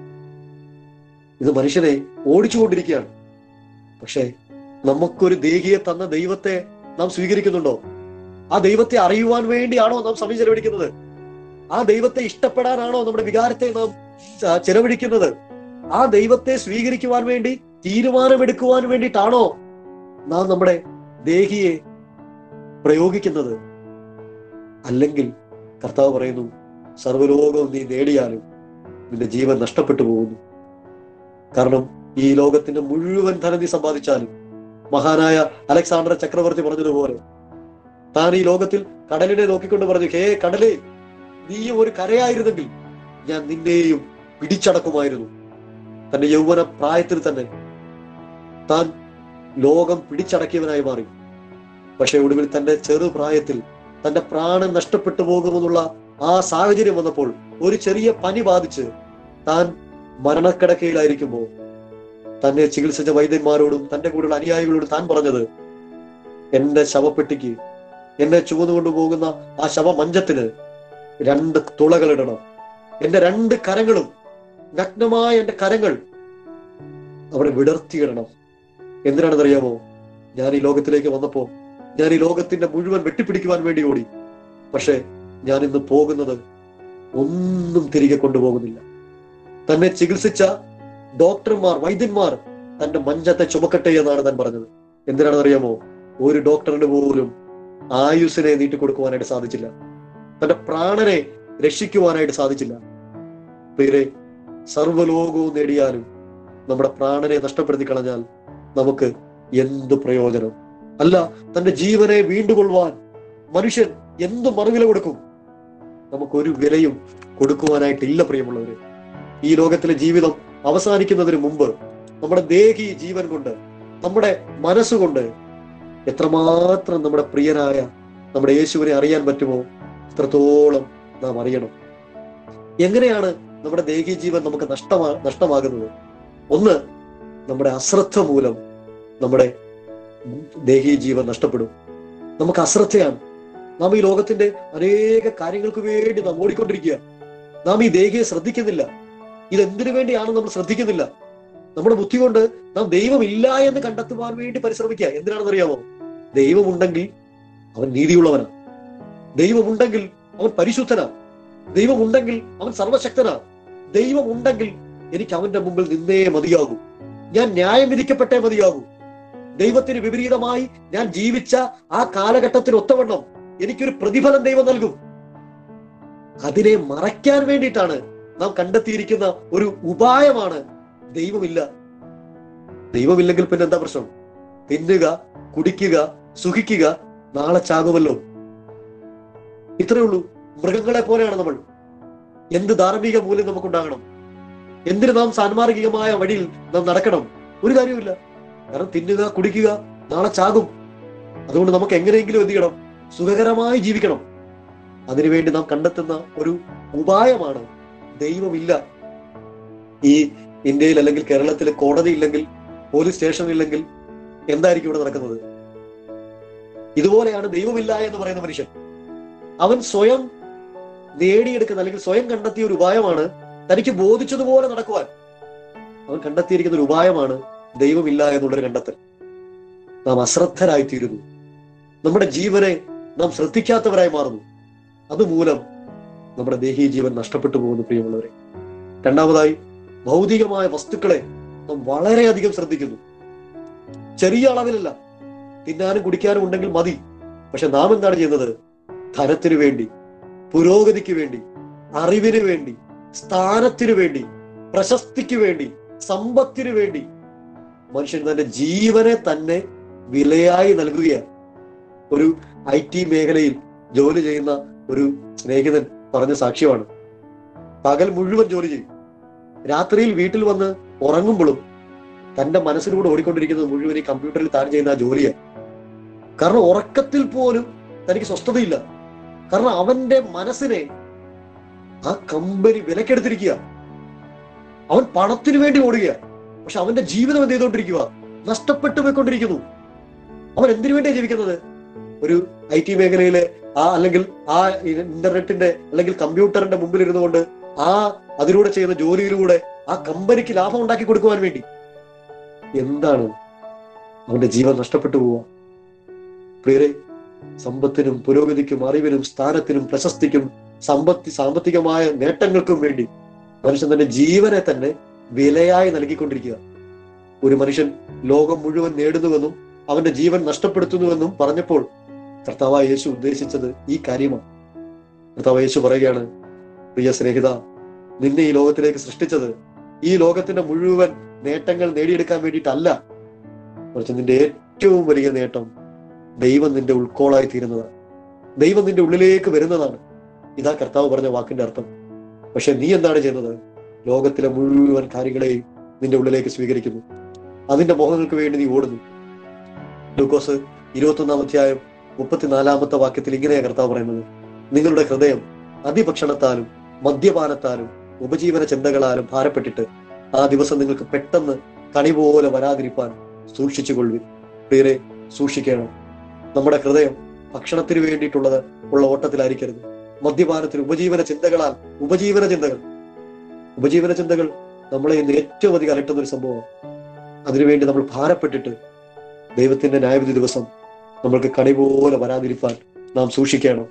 ഇത് മനുഷ്യനെ ഓടിച്ചുകൊണ്ടിരിക്കുകയാണ് പക്ഷേ നമുക്കൊരു ദേഹിയെ തന്ന ദൈവത്തെ നാം സ്വീകരിക്കുന്നുണ്ടോ ആ ദൈവത്തെ അറിയുവാൻ വേണ്ടിയാണോ നാം സമയം ചെലവഴിക്കുന്നത് ആ ദൈവത്തെ ഇഷ്ടപ്പെടാനാണോ നമ്മുടെ വികാരത്തെ നാം ച- ചെലവഴിക്കുന്നത് ആ ദൈവത്തെ സ്വീകരിക്കുവാൻ വേണ്ടി തീരുമാനമെടുക്കുവാൻ വേണ്ടിയിട്ടാണോ നാം നമ്മുടെ ദേഹിയെ പ്രയോഗിക്കുന്നത് അല്ലെങ്കിൽ കർത്താവ് പറയുന്നു സർവ്വലോകവും നീ നേടിയാലും നിന്റെ ജീവൻ നഷ്ടപ്പെട്ടു പോകുന്നു കാരണം ഈ ലോകത്തിന്റെ മുഴുവൻ ധനം നീ സമ്പാദിച്ചാലും മഹാനായ അലക്സാണ്ടർ ചക്രവർത്തി പറഞ്ഞതുപോലെ താൻ ഈ ലോകത്തിൽ കടലിനെ നോക്കിക്കൊണ്ട് പറഞ്ഞു ഹേ കടലേ നീയും ഒരു കരയായിരുന്നെങ്കിൽ ഞാൻ നിന്നെയും പിടിച്ചടക്കുമായിരുന്നു തന്റെ യൗവന പ്രായത്തിൽ തന്നെ താൻ ലോകം പിടിച്ചടക്കിയവനായി മാറി പക്ഷെ ഒടുവിൽ തന്റെ ചെറുപ്രായത്തിൽ തന്റെ പ്രാണൻ നഷ്ടപ്പെട്ടു പോകുമെന്നുള്ള ആ സാഹചര്യം വന്നപ്പോൾ ഒരു ചെറിയ പനി ബാധിച്ച് താൻ മരണക്കിടക്കയിലായിരിക്കുമ്പോൾ തന്നെ ചികിത്സിച്ച വൈദ്യന്മാരോടും തന്റെ കൂടെയുള്ള അനുയായികളോടും താൻ പറഞ്ഞത് എന്റെ ശവപ്പെട്ടിക്ക് എന്നെ ചുമന്നുകൊണ്ടു പോകുന്ന ആ ശവമഞ്ചത്തിന് രണ്ട് തുളകളിടണം എന്റെ രണ്ട് കരങ്ങളും നഗ്നമായ എന്റെ കരങ്ങൾ അവിടെ വിടർത്തിയിടണം എന്തിനാണെന്നറിയാമോ ഞാൻ ഈ ലോകത്തിലേക്ക് വന്നപ്പോ ഞാൻ ഈ ലോകത്തിന്റെ മുഴുവൻ വെട്ടിപ്പിടിക്കുവാൻ വേണ്ടി ഓടി പക്ഷെ ഞാൻ ഇന്ന് പോകുന്നത് ഒന്നും തിരികെ കൊണ്ടുപോകുന്നില്ല തന്നെ ചികിത്സിച്ച ഡോക്ടർമാർ വൈദ്യന്മാർ തന്റെ മഞ്ചത്തെ ചുമക്കട്ടെ എന്നാണ് താൻ പറഞ്ഞത് എന്തിനാണെന്ന് അറിയാമോ ഒരു ഡോക്ടറിന് പോലും ആയുസ്സിനെ നീട്ടിക്കൊടുക്കുവാനായിട്ട് സാധിച്ചില്ല തന്റെ പ്രാണനെ രക്ഷിക്കുവാനായിട്ട് സാധിച്ചില്ല പ്രിയരെ സർവ്വലോകവും നേടിയാലും നമ്മുടെ പ്രാണനെ നഷ്ടപ്പെടുത്തി കളഞ്ഞാൽ നമുക്ക് എന്ത് പ്രയോജനം അല്ല തന്റെ ജീവനെ വീണ്ടുകൊള്ളുവാൻ മനുഷ്യൻ എന്ത് മറുവില കൊടുക്കും നമുക്കൊരു വിലയും കൊടുക്കുവാനായിട്ടില്ല പ്രിയമുള്ളവര് ഈ ലോകത്തിലെ ജീവിതം അവസാനിക്കുന്നതിന് മുമ്പ് നമ്മുടെ ദേഹി ജീവൻ കൊണ്ട് നമ്മുടെ മനസ്സുകൊണ്ട് എത്രമാത്രം നമ്മുടെ പ്രിയനായ നമ്മുടെ യേശുവിനെ അറിയാൻ പറ്റുമോ അത്രത്തോളം നാം അറിയണം എങ്ങനെയാണ് നമ്മുടെ ദേഹീ ജീവൻ നമുക്ക് നഷ്ടമാ നഷ്ടമാകുന്നത് ഒന്ന് നമ്മുടെ അശ്രദ്ധ മൂലം നമ്മുടെ ദേഹീ ജീവൻ നഷ്ടപ്പെടും നമുക്ക് അശ്രദ്ധയാണ് നാം ഈ ലോകത്തിന്റെ അനേക കാര്യങ്ങൾക്ക് വേണ്ടി നാം ഓടിക്കൊണ്ടിരിക്കുക നാം ഈ ദേഹിയെ ശ്രദ്ധിക്കുന്നില്ല ഇതെന്തിനു വേണ്ടിയാണ് നമ്മൾ ശ്രദ്ധിക്കുന്നില്ല നമ്മുടെ ബുദ്ധി കൊണ്ട് നാം ദൈവമില്ല എന്ന് കണ്ടെത്തുവാൻ വേണ്ടി പരിശ്രമിക്കുക എന്തിനാണെന്ന് അറിയാമോ ദൈവമുണ്ടെങ്കിൽ അവൻ നീതിയുള്ളവനാ ദൈവമുണ്ടെങ്കിൽ അവൻ പരിശുദ്ധനാ ദൈവമുണ്ടെങ്കിൽ അവൻ സർവശക്തനാ ദൈവമുണ്ടെങ്കിൽ എനിക്ക് അവന്റെ മുമ്പിൽ നിന്നേ മതിയാകൂ ഞാൻ ന്യായം വിധിക്കപ്പെട്ടേ മതിയാകൂ ദൈവത്തിന് വിപരീതമായി ഞാൻ ജീവിച്ച ആ കാലഘട്ടത്തിന് ഒത്തവണ്ണം എനിക്കൊരു പ്രതിഫലം ദൈവം നൽകും അതിനെ മറയ്ക്കാൻ വേണ്ടിയിട്ടാണ് നാം കണ്ടെത്തിയിരിക്കുന്ന ഒരു ഉപായമാണ് ദൈവമില്ല ദൈവമില്ലെങ്കിൽ പിന്നെ എന്താ പ്രശ്നം തിന്നുക കുടിക്കുക സുഖിക്കുക നാളെ ചാകുമല്ലോ ഇത്രയേ ഉള്ളൂ മൃഗങ്ങളെ പോലെയാണ് നമ്മൾ എന്ത് ധാർമ്മിക മൂല്യം നമുക്കുണ്ടാകണം എന്തിന് നാം സാൻമാർഗികമായ വഴിയിൽ നാം നടക്കണം ഒരു കാര്യവുമില്ല കാരണം തിന്നുക കുടിക്കുക നാളെ ചാകും അതുകൊണ്ട് നമുക്ക് എങ്ങനെയെങ്കിലും എന്ത് ചെയ്യണം സുഖകരമായി ജീവിക്കണം അതിനുവേണ്ടി നാം കണ്ടെത്തുന്ന ഒരു ഉപായമാണ് ദൈവമില്ല ഈ ഇന്ത്യയിൽ അല്ലെങ്കിൽ കേരളത്തിൽ കോടതി ഇല്ലെങ്കിൽ പോലീസ് സ്റ്റേഷൻ ഇല്ലെങ്കിൽ എന്തായിരിക്കും ഇവിടെ നടക്കുന്നത് ഇതുപോലെയാണ് ദൈവമില്ല എന്ന് പറയുന്ന മനുഷ്യൻ അവൻ സ്വയം നേടിയെടുക്കുന്ന അല്ലെങ്കിൽ സ്വയം കണ്ടെത്തിയ ഒരു ഉപായമാണ് തനിക്ക് ബോധിച്ചതുപോലെ നടക്കുവാൻ അവൻ കണ്ടെത്തിയിരിക്കുന്ന ഒരു ഉപായമാണ് ദൈവമില്ല എന്നുള്ളൊരു കണ്ടെത്തൽ നാം അശ്രദ്ധരായി തീരുന്നു നമ്മുടെ ജീവനെ നാം ശ്രദ്ധിക്കാത്തവരായി മാറുന്നു അതുമൂലം നമ്മുടെ ദേഹീ ജീവൻ നഷ്ടപ്പെട്ടു പോകുന്നു പ്രിയമുള്ളവരെ രണ്ടാമതായി ഭൗതികമായ വസ്തുക്കളെ നാം വളരെയധികം ശ്രദ്ധിക്കുന്നു ചെറിയ അളവിലല്ല തിന്നാനും കുടിക്കാനും ഉണ്ടെങ്കിൽ മതി പക്ഷെ നാം എന്താണ് ചെയ്യുന്നത് ധനത്തിനു വേണ്ടി പുരോഗതിക്ക് വേണ്ടി അറിവിന് വേണ്ടി സ്ഥാനത്തിനു വേണ്ടി പ്രശസ്തിക്ക് വേണ്ടി സമ്പത്തിനു വേണ്ടി മനുഷ്യൻ തന്റെ ജീവനെ തന്നെ വിലയായി നൽകുകയാണ് ഒരു ഐ ടി മേഖലയിൽ ജോലി ചെയ്യുന്ന ഒരു സ്നേഹിതൻ പറഞ്ഞ സാക്ഷ്യമാണ് പകൽ മുഴുവൻ ജോലി ചെയ്യും രാത്രിയിൽ വീട്ടിൽ വന്ന് ഉറങ്ങുമ്പോഴും തന്റെ മനസ്സിലൂടെ ഓടിക്കൊണ്ടിരിക്കുന്നത് മുഴുവൻ ഈ കമ്പ്യൂട്ടറിൽ താൻ ചെയ്യുന്ന ആ ജോലിയാണ് കാരണം ഉറക്കത്തിൽ പോലും തനിക്ക് സ്വസ്ഥതയില്ല കാരണം അവന്റെ മനസ്സിനെ ആ കമ്പനി വിലക്കെടുത്തിരിക്കുക അവൻ പണത്തിന് വേണ്ടി ഓടുക പക്ഷെ അവന്റെ ജീവിതം എന്ത് ചെയ്തുകൊണ്ടിരിക്കുക നഷ്ടപ്പെട്ടു പോയിക്കൊണ്ടിരിക്കുന്നു അവൻ എന്തിനു വേണ്ടിയാണ് ജീവിക്കുന്നത് ഒരു ഐ ടി മേഖലയിലെ ആ അല്ലെങ്കിൽ ആ ഇന്റർനെറ്റിന്റെ അല്ലെങ്കിൽ കമ്പ്യൂട്ടറിന്റെ മുമ്പിൽ ഇരുന്നുകൊണ്ട് ആ അതിലൂടെ ചെയ്യുന്ന ജോലിയിലൂടെ ആ കമ്പനിക്ക് ലാഭം ഉണ്ടാക്കി കൊടുക്കുവാൻ വേണ്ടി എന്താണ് അവന്റെ ജീവൻ നഷ്ടപ്പെട്ടു പോവുക പ്രിയരെ സമ്പത്തിനും പുരോഗതിക്കും അറിവിനും സ്ഥാനത്തിനും പ്രശസ്തിക്കും സമ്പത്തി സാമ്പത്തികമായ നേട്ടങ്ങൾക്കും വേണ്ടി മനുഷ്യൻ തന്റെ ജീവനെ തന്നെ വിലയായി നൽകിക്കൊണ്ടിരിക്കുക ഒരു മനുഷ്യൻ ലോകം മുഴുവൻ നേടുന്നുവെന്നും അവന്റെ ജീവൻ നഷ്ടപ്പെടുത്തുന്നുവെന്നും പറഞ്ഞപ്പോൾ കർത്താവായ യേശു ഉദ്ദേശിച്ചത് ഈ കാര്യമാണ് കർത്താവായ യേശു പറയുകയാണ് പ്രിയ സ്നേഹിത നിന്നെ ഈ ലോകത്തിലേക്ക് സൃഷ്ടിച്ചത് ഈ ലോകത്തിന്റെ മുഴുവൻ നേട്ടങ്ങൾ നേടിയെടുക്കാൻ വേണ്ടിയിട്ടല്ല മറിച്ച് നിന്റെ ഏറ്റവും വലിയ നേട്ടം ദൈവം നിന്റെ ഉൾക്കോളായി തീരുന്നതാണ് ദൈവം നിന്റെ ഉള്ളിലേക്ക് വരുന്നതാണ് ഇതാ കർത്താവ് പറഞ്ഞ വാക്കിന്റെ അർത്ഥം പക്ഷെ നീ എന്താണ് ചെയ്യുന്നത് ലോകത്തിലെ മുഴുവൻ കാര്യങ്ങളെയും നിന്റെ ഉള്ളിലേക്ക് സ്വീകരിക്കുന്നു അതിന്റെ മോഹങ്ങൾക്ക് വേണ്ടി നീ ഓടുന്നു ലൂക്കോസ് ഇരുപത്തൊന്നാം അധ്യായം മുപ്പത്തിനാലാമത്തെ വാക്യത്തിൽ ഇങ്ങനെയാണ് കർത്താവ് പറയുന്നത് നിങ്ങളുടെ ഹൃദയം അതിഭക്ഷണത്താലും മദ്യപാനത്താലും ഉപജീവന ചിന്തകളാലും ഭാരപ്പെട്ടിട്ട് ആ ദിവസം നിങ്ങൾക്ക് പെട്ടെന്ന് കണി പോലെ വരാതിരിപ്പാൻ സൂക്ഷിച്ചുകൊള്ളുവിൻ പ്രിയരെ സൂക്ഷിക്കണം നമ്മുടെ ഹൃദയം ഭക്ഷണത്തിന് വേണ്ടിയിട്ടുള്ളത് ഉള്ള ഓട്ടത്തിലായിരിക്കരുത് മദ്യപാനത്തിന് ഉപജീവന ചിന്തകളാൽ ഉപജീവന ചിന്തകൾ ഉപജീവന ചിന്തകൾ നമ്മളെ ഇന്ന് ഏറ്റവും അധികം അലട്ടുന്ന ഒരു സംഭവമാണ് അതിനുവേണ്ടി നമ്മൾ ഭാരപ്പെട്ടിട്ട് ദൈവത്തിന്റെ ന്യായവിധി ദിവസം നമ്മൾക്ക് കണി പോലെ വരാതിരിപ്പാൻ നാം സൂക്ഷിക്കണം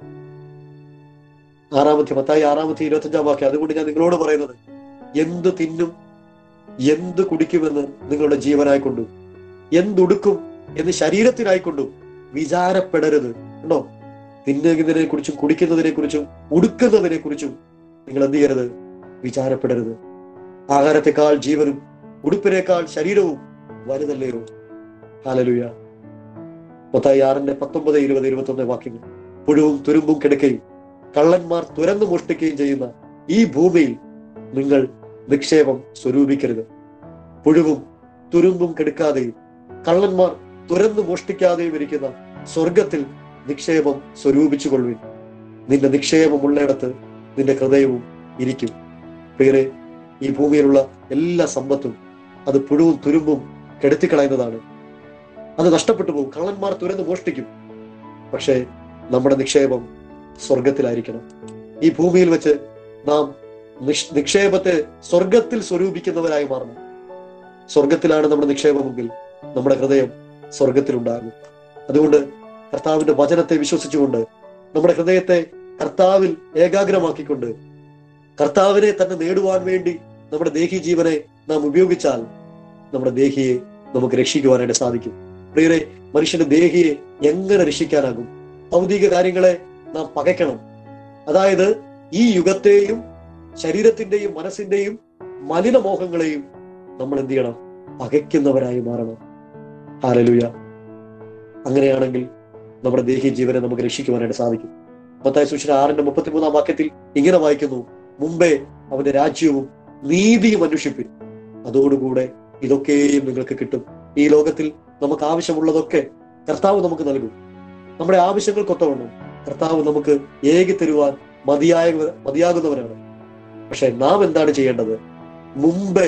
ആറാമത്തെ മത്തായി ആറാമത്തെ ഇരുപത്തഞ്ചാം വാക്യം അതുകൊണ്ട് ഞാൻ നിങ്ങളോട് പറയുന്നത് എന്ത് തിന്നും എന്ത് കുടിക്കുമെന്ന് നിങ്ങളുടെ ജീവനായി കൊണ്ടു എന്തുടുക്കും എന്ന് ശരീരത്തിനായിക്കൊണ്ടും വിചാരപ്പെടരുത് കണ്ടോ തിന്നുന്നതിനെ കുറിച്ചും കുടിക്കുന്നതിനെ കുറിച്ചും ഉടുക്കുന്നതിനെ കുറിച്ചും നിങ്ങൾ എന്ത് ചെയ്യരുത് വിചാരപ്പെടരുത് ആഹാരത്തെക്കാൾ ജീവനും ഉടുപ്പിനേക്കാൾ ശരീരവും വലുതല്ലയോ ഹാലലുയ മത്തായി ആറിന്റെ പത്തൊമ്പത് ഇരുപത് ഇരുപത്തൊന്ന് വാക്യങ്ങൾ പുഴുവും തുരുമ്പും കിടക്കുകയും കള്ളന്മാർ തുരന്നു മോഷ്ടിക്കുകയും ചെയ്യുന്ന ഈ ഭൂമിയിൽ നിങ്ങൾ നിക്ഷേപം സ്വരൂപിക്കരുത് പുഴുവും തുരുമ്പും കെടുക്കാതെയും കള്ളന്മാർ തുരന്നു മോഷ്ടിക്കാതെയും ഇരിക്കുന്ന സ്വർഗത്തിൽ നിക്ഷേപം സ്വരൂപിച്ചു കൊള്ളുവിൻ നിന്റെ നിക്ഷേപമുള്ളിടത്ത് നിന്റെ ഹൃദയവും ഇരിക്കും പ്രിയരെ ഈ ഭൂമിയിലുള്ള എല്ലാ സമ്പത്തും അത് പുഴുവും തുരുമ്പും കെടുത്തിക്കളയുന്നതാണ് അത് നഷ്ടപ്പെട്ടു പോകും കള്ളന്മാർ തുരന്ന് മോഷ്ടിക്കും പക്ഷേ നമ്മുടെ നിക്ഷേപം സ്വർഗത്തിലായിരിക്കണം ഈ ഭൂമിയിൽ വെച്ച് നാം നിഷ്- നിക്ഷേപത്തെ സ്വർഗത്തിൽ സ്വരൂപിക്കുന്നവരായി മാറണം സ്വർഗത്തിലാണ് നമ്മുടെ നിക്ഷേപമെങ്കിൽ നമ്മുടെ ഹൃദയം സ്വർഗത്തിലുണ്ടാകും അതുകൊണ്ട് കർത്താവിന്റെ വചനത്തെ വിശ്വസിച്ചുകൊണ്ട് നമ്മുടെ ഹൃദയത്തെ കർത്താവിൽ ഏകാഗ്രമാക്കിക്കൊണ്ട് കർത്താവിനെ തന്നെ നേടുവാൻ വേണ്ടി നമ്മുടെ ദേഹി ജീവനെ നാം ഉപയോഗിച്ചാൽ നമ്മുടെ ദേഹിയെ നമുക്ക് രക്ഷിക്കുവാനായിട്ട് സാധിക്കും പ്രിയരെ മനുഷ്യന്റെ ദേഹിയെ എങ്ങനെ രക്ഷിക്കാനാകും ഭൗതിക കാര്യങ്ങളെ നാം പകയ്ക്കണം അതായത് ഈ യുഗത്തെയും ശരീരത്തിന്റെയും മനസ്സിന്റെയും മലിനമോഹങ്ങളെയും നമ്മൾ എന്ത് ചെയ്യണം പകയ്ക്കുന്നവരായി മാറണം ഹാലലുയ അങ്ങനെയാണെങ്കിൽ നമ്മുടെ ദേഹി ജീവനെ നമുക്ക് രക്ഷിക്കുവാനായിട്ട് സാധിക്കും മത്തായ സൂക്ഷിച്ച ആറിന്റെ മുപ്പത്തിമൂന്നാം വാക്യത്തിൽ ഇങ്ങനെ വായിക്കുന്നു മുമ്പേ അവന്റെ രാജ്യവും നീതിയും അന്വേഷിപ്പിൻ അതോടുകൂടെ ഇതൊക്കെയും നിങ്ങൾക്ക് കിട്ടും ഈ ലോകത്തിൽ നമുക്ക് ആവശ്യമുള്ളതൊക്കെ കർത്താവ് നമുക്ക് നൽകും നമ്മുടെ ആവശ്യങ്ങൾക്കൊത്തവണ്ണം കർത്താവ് നമുക്ക് ഏകി തരുവാൻ മതിയായ മതിയാകുന്നവനാണ് പക്ഷെ നാം എന്താണ് ചെയ്യേണ്ടത് മുമ്പേ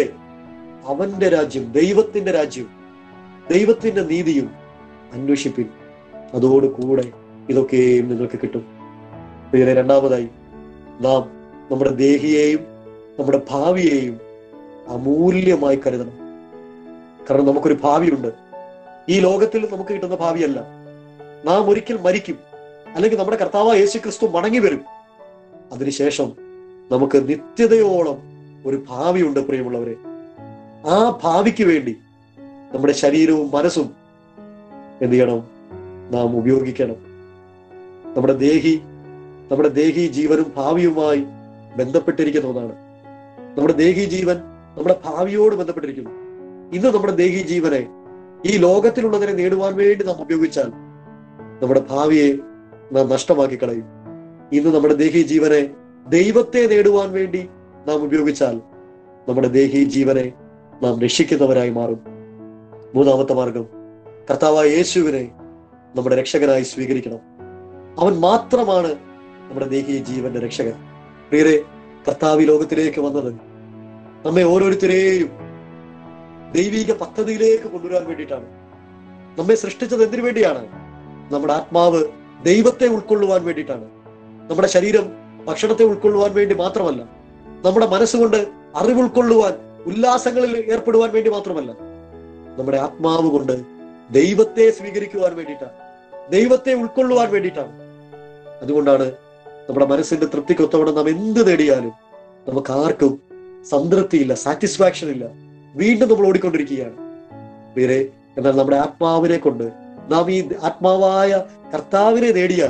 അവന്റെ രാജ്യം ദൈവത്തിന്റെ രാജ്യം ദൈവത്തിന്റെ നീതിയും അന്വേഷിപ്പിൻ അതോടുകൂടെ ഇതൊക്കെയും നിങ്ങൾക്ക് കിട്ടും ഇതിനെ രണ്ടാമതായി നാം നമ്മുടെ ദേഹിയെയും നമ്മുടെ ഭാവിയെയും അമൂല്യമായി കരുതണം കാരണം നമുക്കൊരു ഭാവിയുണ്ട് ഈ ലോകത്തിൽ നമുക്ക് കിട്ടുന്ന ഭാവിയല്ല നാം ഒരിക്കൽ മരിക്കും അല്ലെങ്കിൽ നമ്മുടെ കർത്താവ് യേശു ക്രിസ്തു മടങ്ങി വരും അതിനുശേഷം നമുക്ക് നിത്യതയോളം ഒരു ഭാവിയുണ്ട് പ്രിയമുള്ളവരെ ആ ഭാവിക്ക് വേണ്ടി നമ്മുടെ ശരീരവും മനസ്സും എന്ത് ചെയ്യണം നാം ഉപയോഗിക്കണം നമ്മുടെ ദേഹി നമ്മുടെ ദേഹി ജീവനും ഭാവിയുമായി ബന്ധപ്പെട്ടിരിക്കുന്ന ഒന്നാണ് നമ്മുടെ ദേഹി ജീവൻ നമ്മുടെ ഭാവിയോട് ബന്ധപ്പെട്ടിരിക്കുന്നു ഇന്ന് നമ്മുടെ ദേഹി ജീവനെ ഈ ലോകത്തിലുള്ളതിനെ നേടുവാൻ വേണ്ടി നാം ഉപയോഗിച്ചാൽ നമ്മുടെ ഭാവിയെ നാം നഷ്ടമാക്കി കളയും ഇന്ന് നമ്മുടെ ദേഹി ജീവനെ ദൈവത്തെ നേടുവാൻ വേണ്ടി നാം ഉപയോഗിച്ചാൽ നമ്മുടെ ദേഹി ജീവനെ നാം രക്ഷിക്കുന്നവരായി മാറും മൂന്നാമത്തെ മാർഗം കർത്താവായ യേശുവിനെ നമ്മുടെ രക്ഷകനായി സ്വീകരിക്കണം അവൻ മാത്രമാണ് നമ്മുടെ ദേഹീയ ജീവന്റെ രക്ഷകൻ പ്രിയരെ കർത്താവ് ഈ ലോകത്തിലേക്ക് വന്നത് നമ്മെ ഓരോരുത്തരെയും ദൈവിക പദ്ധതിയിലേക്ക് കൊണ്ടുവരാൻ വേണ്ടിയിട്ടാണ് നമ്മെ സൃഷ്ടിച്ചത് എന്തിനു വേണ്ടിയാണ് നമ്മുടെ ആത്മാവ് ദൈവത്തെ ഉൾക്കൊള്ളുവാൻ വേണ്ടിയിട്ടാണ് നമ്മുടെ ശരീരം ഭക്ഷണത്തെ ഉൾക്കൊള്ളുവാൻ വേണ്ടി മാത്രമല്ല നമ്മുടെ മനസ്സുകൊണ്ട് അറിവ് ഉൾക്കൊള്ളുവാൻ ഉല്ലാസങ്ങളിൽ ഏർപ്പെടുവാൻ വേണ്ടി മാത്രമല്ല നമ്മുടെ ആത്മാവ് കൊണ്ട് ദൈവത്തെ സ്വീകരിക്കുവാൻ വേണ്ടിയിട്ടാണ് ദൈവത്തെ ഉൾക്കൊള്ളുവാൻ വേണ്ടിയിട്ടാണ് അതുകൊണ്ടാണ് നമ്മുടെ മനസ്സിന്റെ തൃപ്തിക്കൊത്തവണ്ണം നാം എന്ത് നേടിയാലും നമുക്ക് ആർക്കും സംതൃപ്തിയില്ല സാറ്റിസ്ഫാക്ഷൻ ഇല്ല വീണ്ടും നമ്മൾ ഓടിക്കൊണ്ടിരിക്കുകയാണ് വേറെ എന്നാൽ നമ്മുടെ ആത്മാവിനെ കൊണ്ട് നാം ഈ ആത്മാവായ കർത്താവിനെ നേടിയാൽ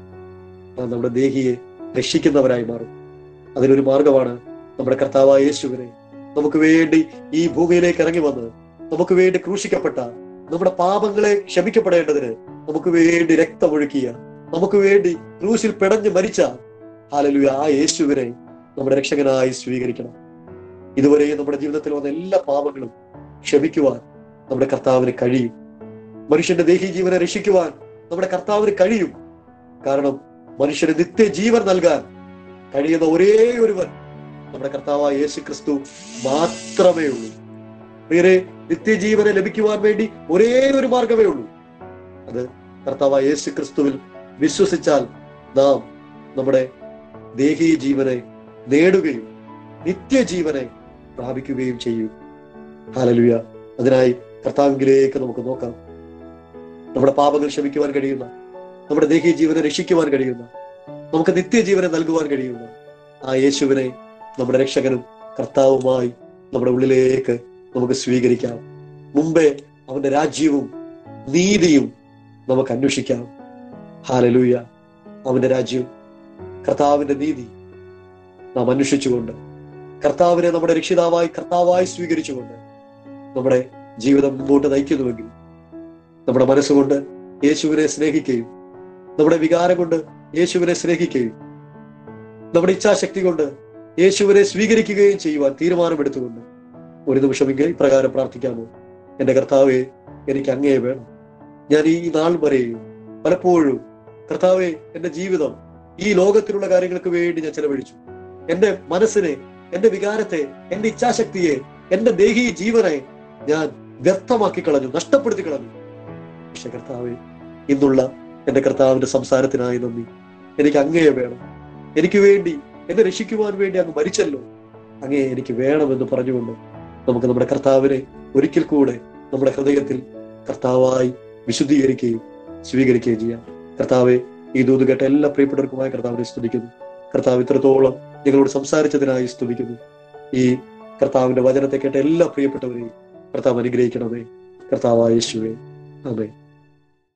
നാം നമ്മുടെ ദേഹിയെ രക്ഷിക്കുന്നവരായി മാറും അതിനൊരു മാർഗമാണ് നമ്മുടെ കർത്താവായ യേശുവിനെ നമുക്ക് വേണ്ടി ഈ ഭൂമിയിലേക്ക് ഇറങ്ങി വന്ന് നമുക്ക് വേണ്ടി ക്രൂശിക്കപ്പെട്ട നമ്മുടെ പാപങ്ങളെ ക്ഷമിക്കപ്പെടേണ്ടതിന് നമുക്ക് വേണ്ടി രക്തമൊഴുക്കിയ നമുക്ക് വേണ്ടി ക്രൂശിൽ പിടഞ്ഞ് മരിച്ച ഹാലലുയ ആ യേശുവിനെ നമ്മുടെ രക്ഷകനായി സ്വീകരിക്കണം ഇതുവരെ നമ്മുടെ ജീവിതത്തിൽ വന്ന എല്ലാ പാപങ്ങളും ക്ഷമിക്കുവാൻ നമ്മുടെ കർത്താവിന് കഴിയും മനുഷ്യന്റെ ദേഹി ജീവനെ രക്ഷിക്കുവാൻ നമ്മുടെ കർത്താവിന് കഴിയും കാരണം മനുഷ്യന് നിത്യ ജീവൻ നൽകാൻ കഴിയുന്ന ഒരേ ഒരുവൻ നമ്മുടെ കർത്താവായ യേശു ക്രിസ്തു മാത്രമേ ഉള്ളൂ പ്രിയരെ നിത്യജീവനെ ലഭിക്കുവാൻ വേണ്ടി ഒരേ ഒരു മാർഗമേ ഉള്ളൂ അത് കർത്താവായ യേശു ക്രിസ്തുവിൽ വിശ്വസിച്ചാൽ നാം നമ്മുടെ ദേഹീയ ജീവനെ നേടുകയും നിത്യജീവനെ പ്രാപിക്കുകയും ചെയ്യും ഹാലലുയ അതിനായി കർത്താവിലേക്ക് നമുക്ക് നോക്കാം നമ്മുടെ പാപങ്ങൾ ക്ഷമിക്കുവാൻ കഴിയുന്ന നമ്മുടെ ദേഹീയ ജീവനെ രക്ഷിക്കുവാൻ കഴിയുന്ന നമുക്ക് നിത്യജീവനെ നൽകുവാൻ കഴിയുന്ന ആ യേശുവിനെ നമ്മുടെ രക്ഷകനും കർത്താവുമായി നമ്മുടെ ഉള്ളിലേക്ക് നമുക്ക് സ്വീകരിക്കാം മുമ്പേ അവന്റെ രാജ്യവും നീതിയും നമുക്ക് അന്വേഷിക്കാം ഹാലലൂയ അവന്റെ രാജ്യം കർത്താവിന്റെ നീതി നാം അന്വേഷിച്ചുകൊണ്ട് കർത്താവിനെ നമ്മുടെ രക്ഷിതാവായി കർത്താവായി സ്വീകരിച്ചുകൊണ്ട് നമ്മുടെ ജീവിതം മുമ്പോട്ട് നയിക്കുന്നുവെങ്കിൽ നമ്മുടെ മനസ്സുകൊണ്ട് യേശുവിനെ സ്നേഹിക്കുകയും നമ്മുടെ വികാരം കൊണ്ട് യേശുവിനെ സ്നേഹിക്കുകയും നമ്മുടെ ഇച്ഛാശക്തി കൊണ്ട് യേശുവിനെ സ്വീകരിക്കുകയും ചെയ്യുവാൻ തീരുമാനമെടുത്തുകൊണ്ട് ഒരു നിമിഷമെങ്കിൽ പ്രകാരം പ്രാർത്ഥിക്കാമോ എന്റെ കർത്താവെ എനിക്ക് അങ്ങേ വേണം ഞാൻ ഈ നാൾ വരെയും പലപ്പോഴും കർത്താവെ എന്റെ ജീവിതം ഈ ലോകത്തിലുള്ള കാര്യങ്ങൾക്ക് വേണ്ടി ഞാൻ ചെലവഴിച്ചു എന്റെ മനസ്സിനെ എന്റെ വികാരത്തെ എന്റെ ഇച്ഛാശക്തിയെ എന്റെ ദേഹി ജീവനെ ഞാൻ വ്യർത്ഥമാക്കി കളഞ്ഞു നഷ്ടപ്പെടുത്തി കളഞ്ഞു പക്ഷെ കർത്താവെ ഇന്നുള്ള എന്റെ കർത്താവിന്റെ സംസാരത്തിനായി നന്ദി എനിക്ക് അങ്ങയെ വേണം എനിക്ക് വേണ്ടി എന്നെ രക്ഷിക്കുവാൻ വേണ്ടി അങ്ങ് മരിച്ചല്ലോ അങ്ങേ എനിക്ക് വേണമെന്ന് പറഞ്ഞുകൊണ്ട് നമുക്ക് നമ്മുടെ കർത്താവിനെ ഒരിക്കൽ കൂടെ നമ്മുടെ ഹൃദയത്തിൽ കർത്താവായി വിശുദ്ധീകരിക്കുകയും സ്വീകരിക്കുകയും ചെയ്യാം കർത്താവെ ഈ ദൂത് കേട്ട എല്ലാ പ്രിയപ്പെട്ടവർക്കുമായി കർത്താവിനെ സ്തുതിക്കുന്നു കർത്താവ് ഇത്രത്തോളം ഞങ്ങളോട് സംസാരിച്ചതിനായി സ്തുതിക്കുന്നു ഈ കർത്താവിന്റെ വചനത്തെ കേട്ട എല്ലാ പ്രിയപ്പെട്ടവരെയും കർത്താവ് അനുഗ്രഹിക്കണമേ കർത്താവായ യേശുവേ അമേ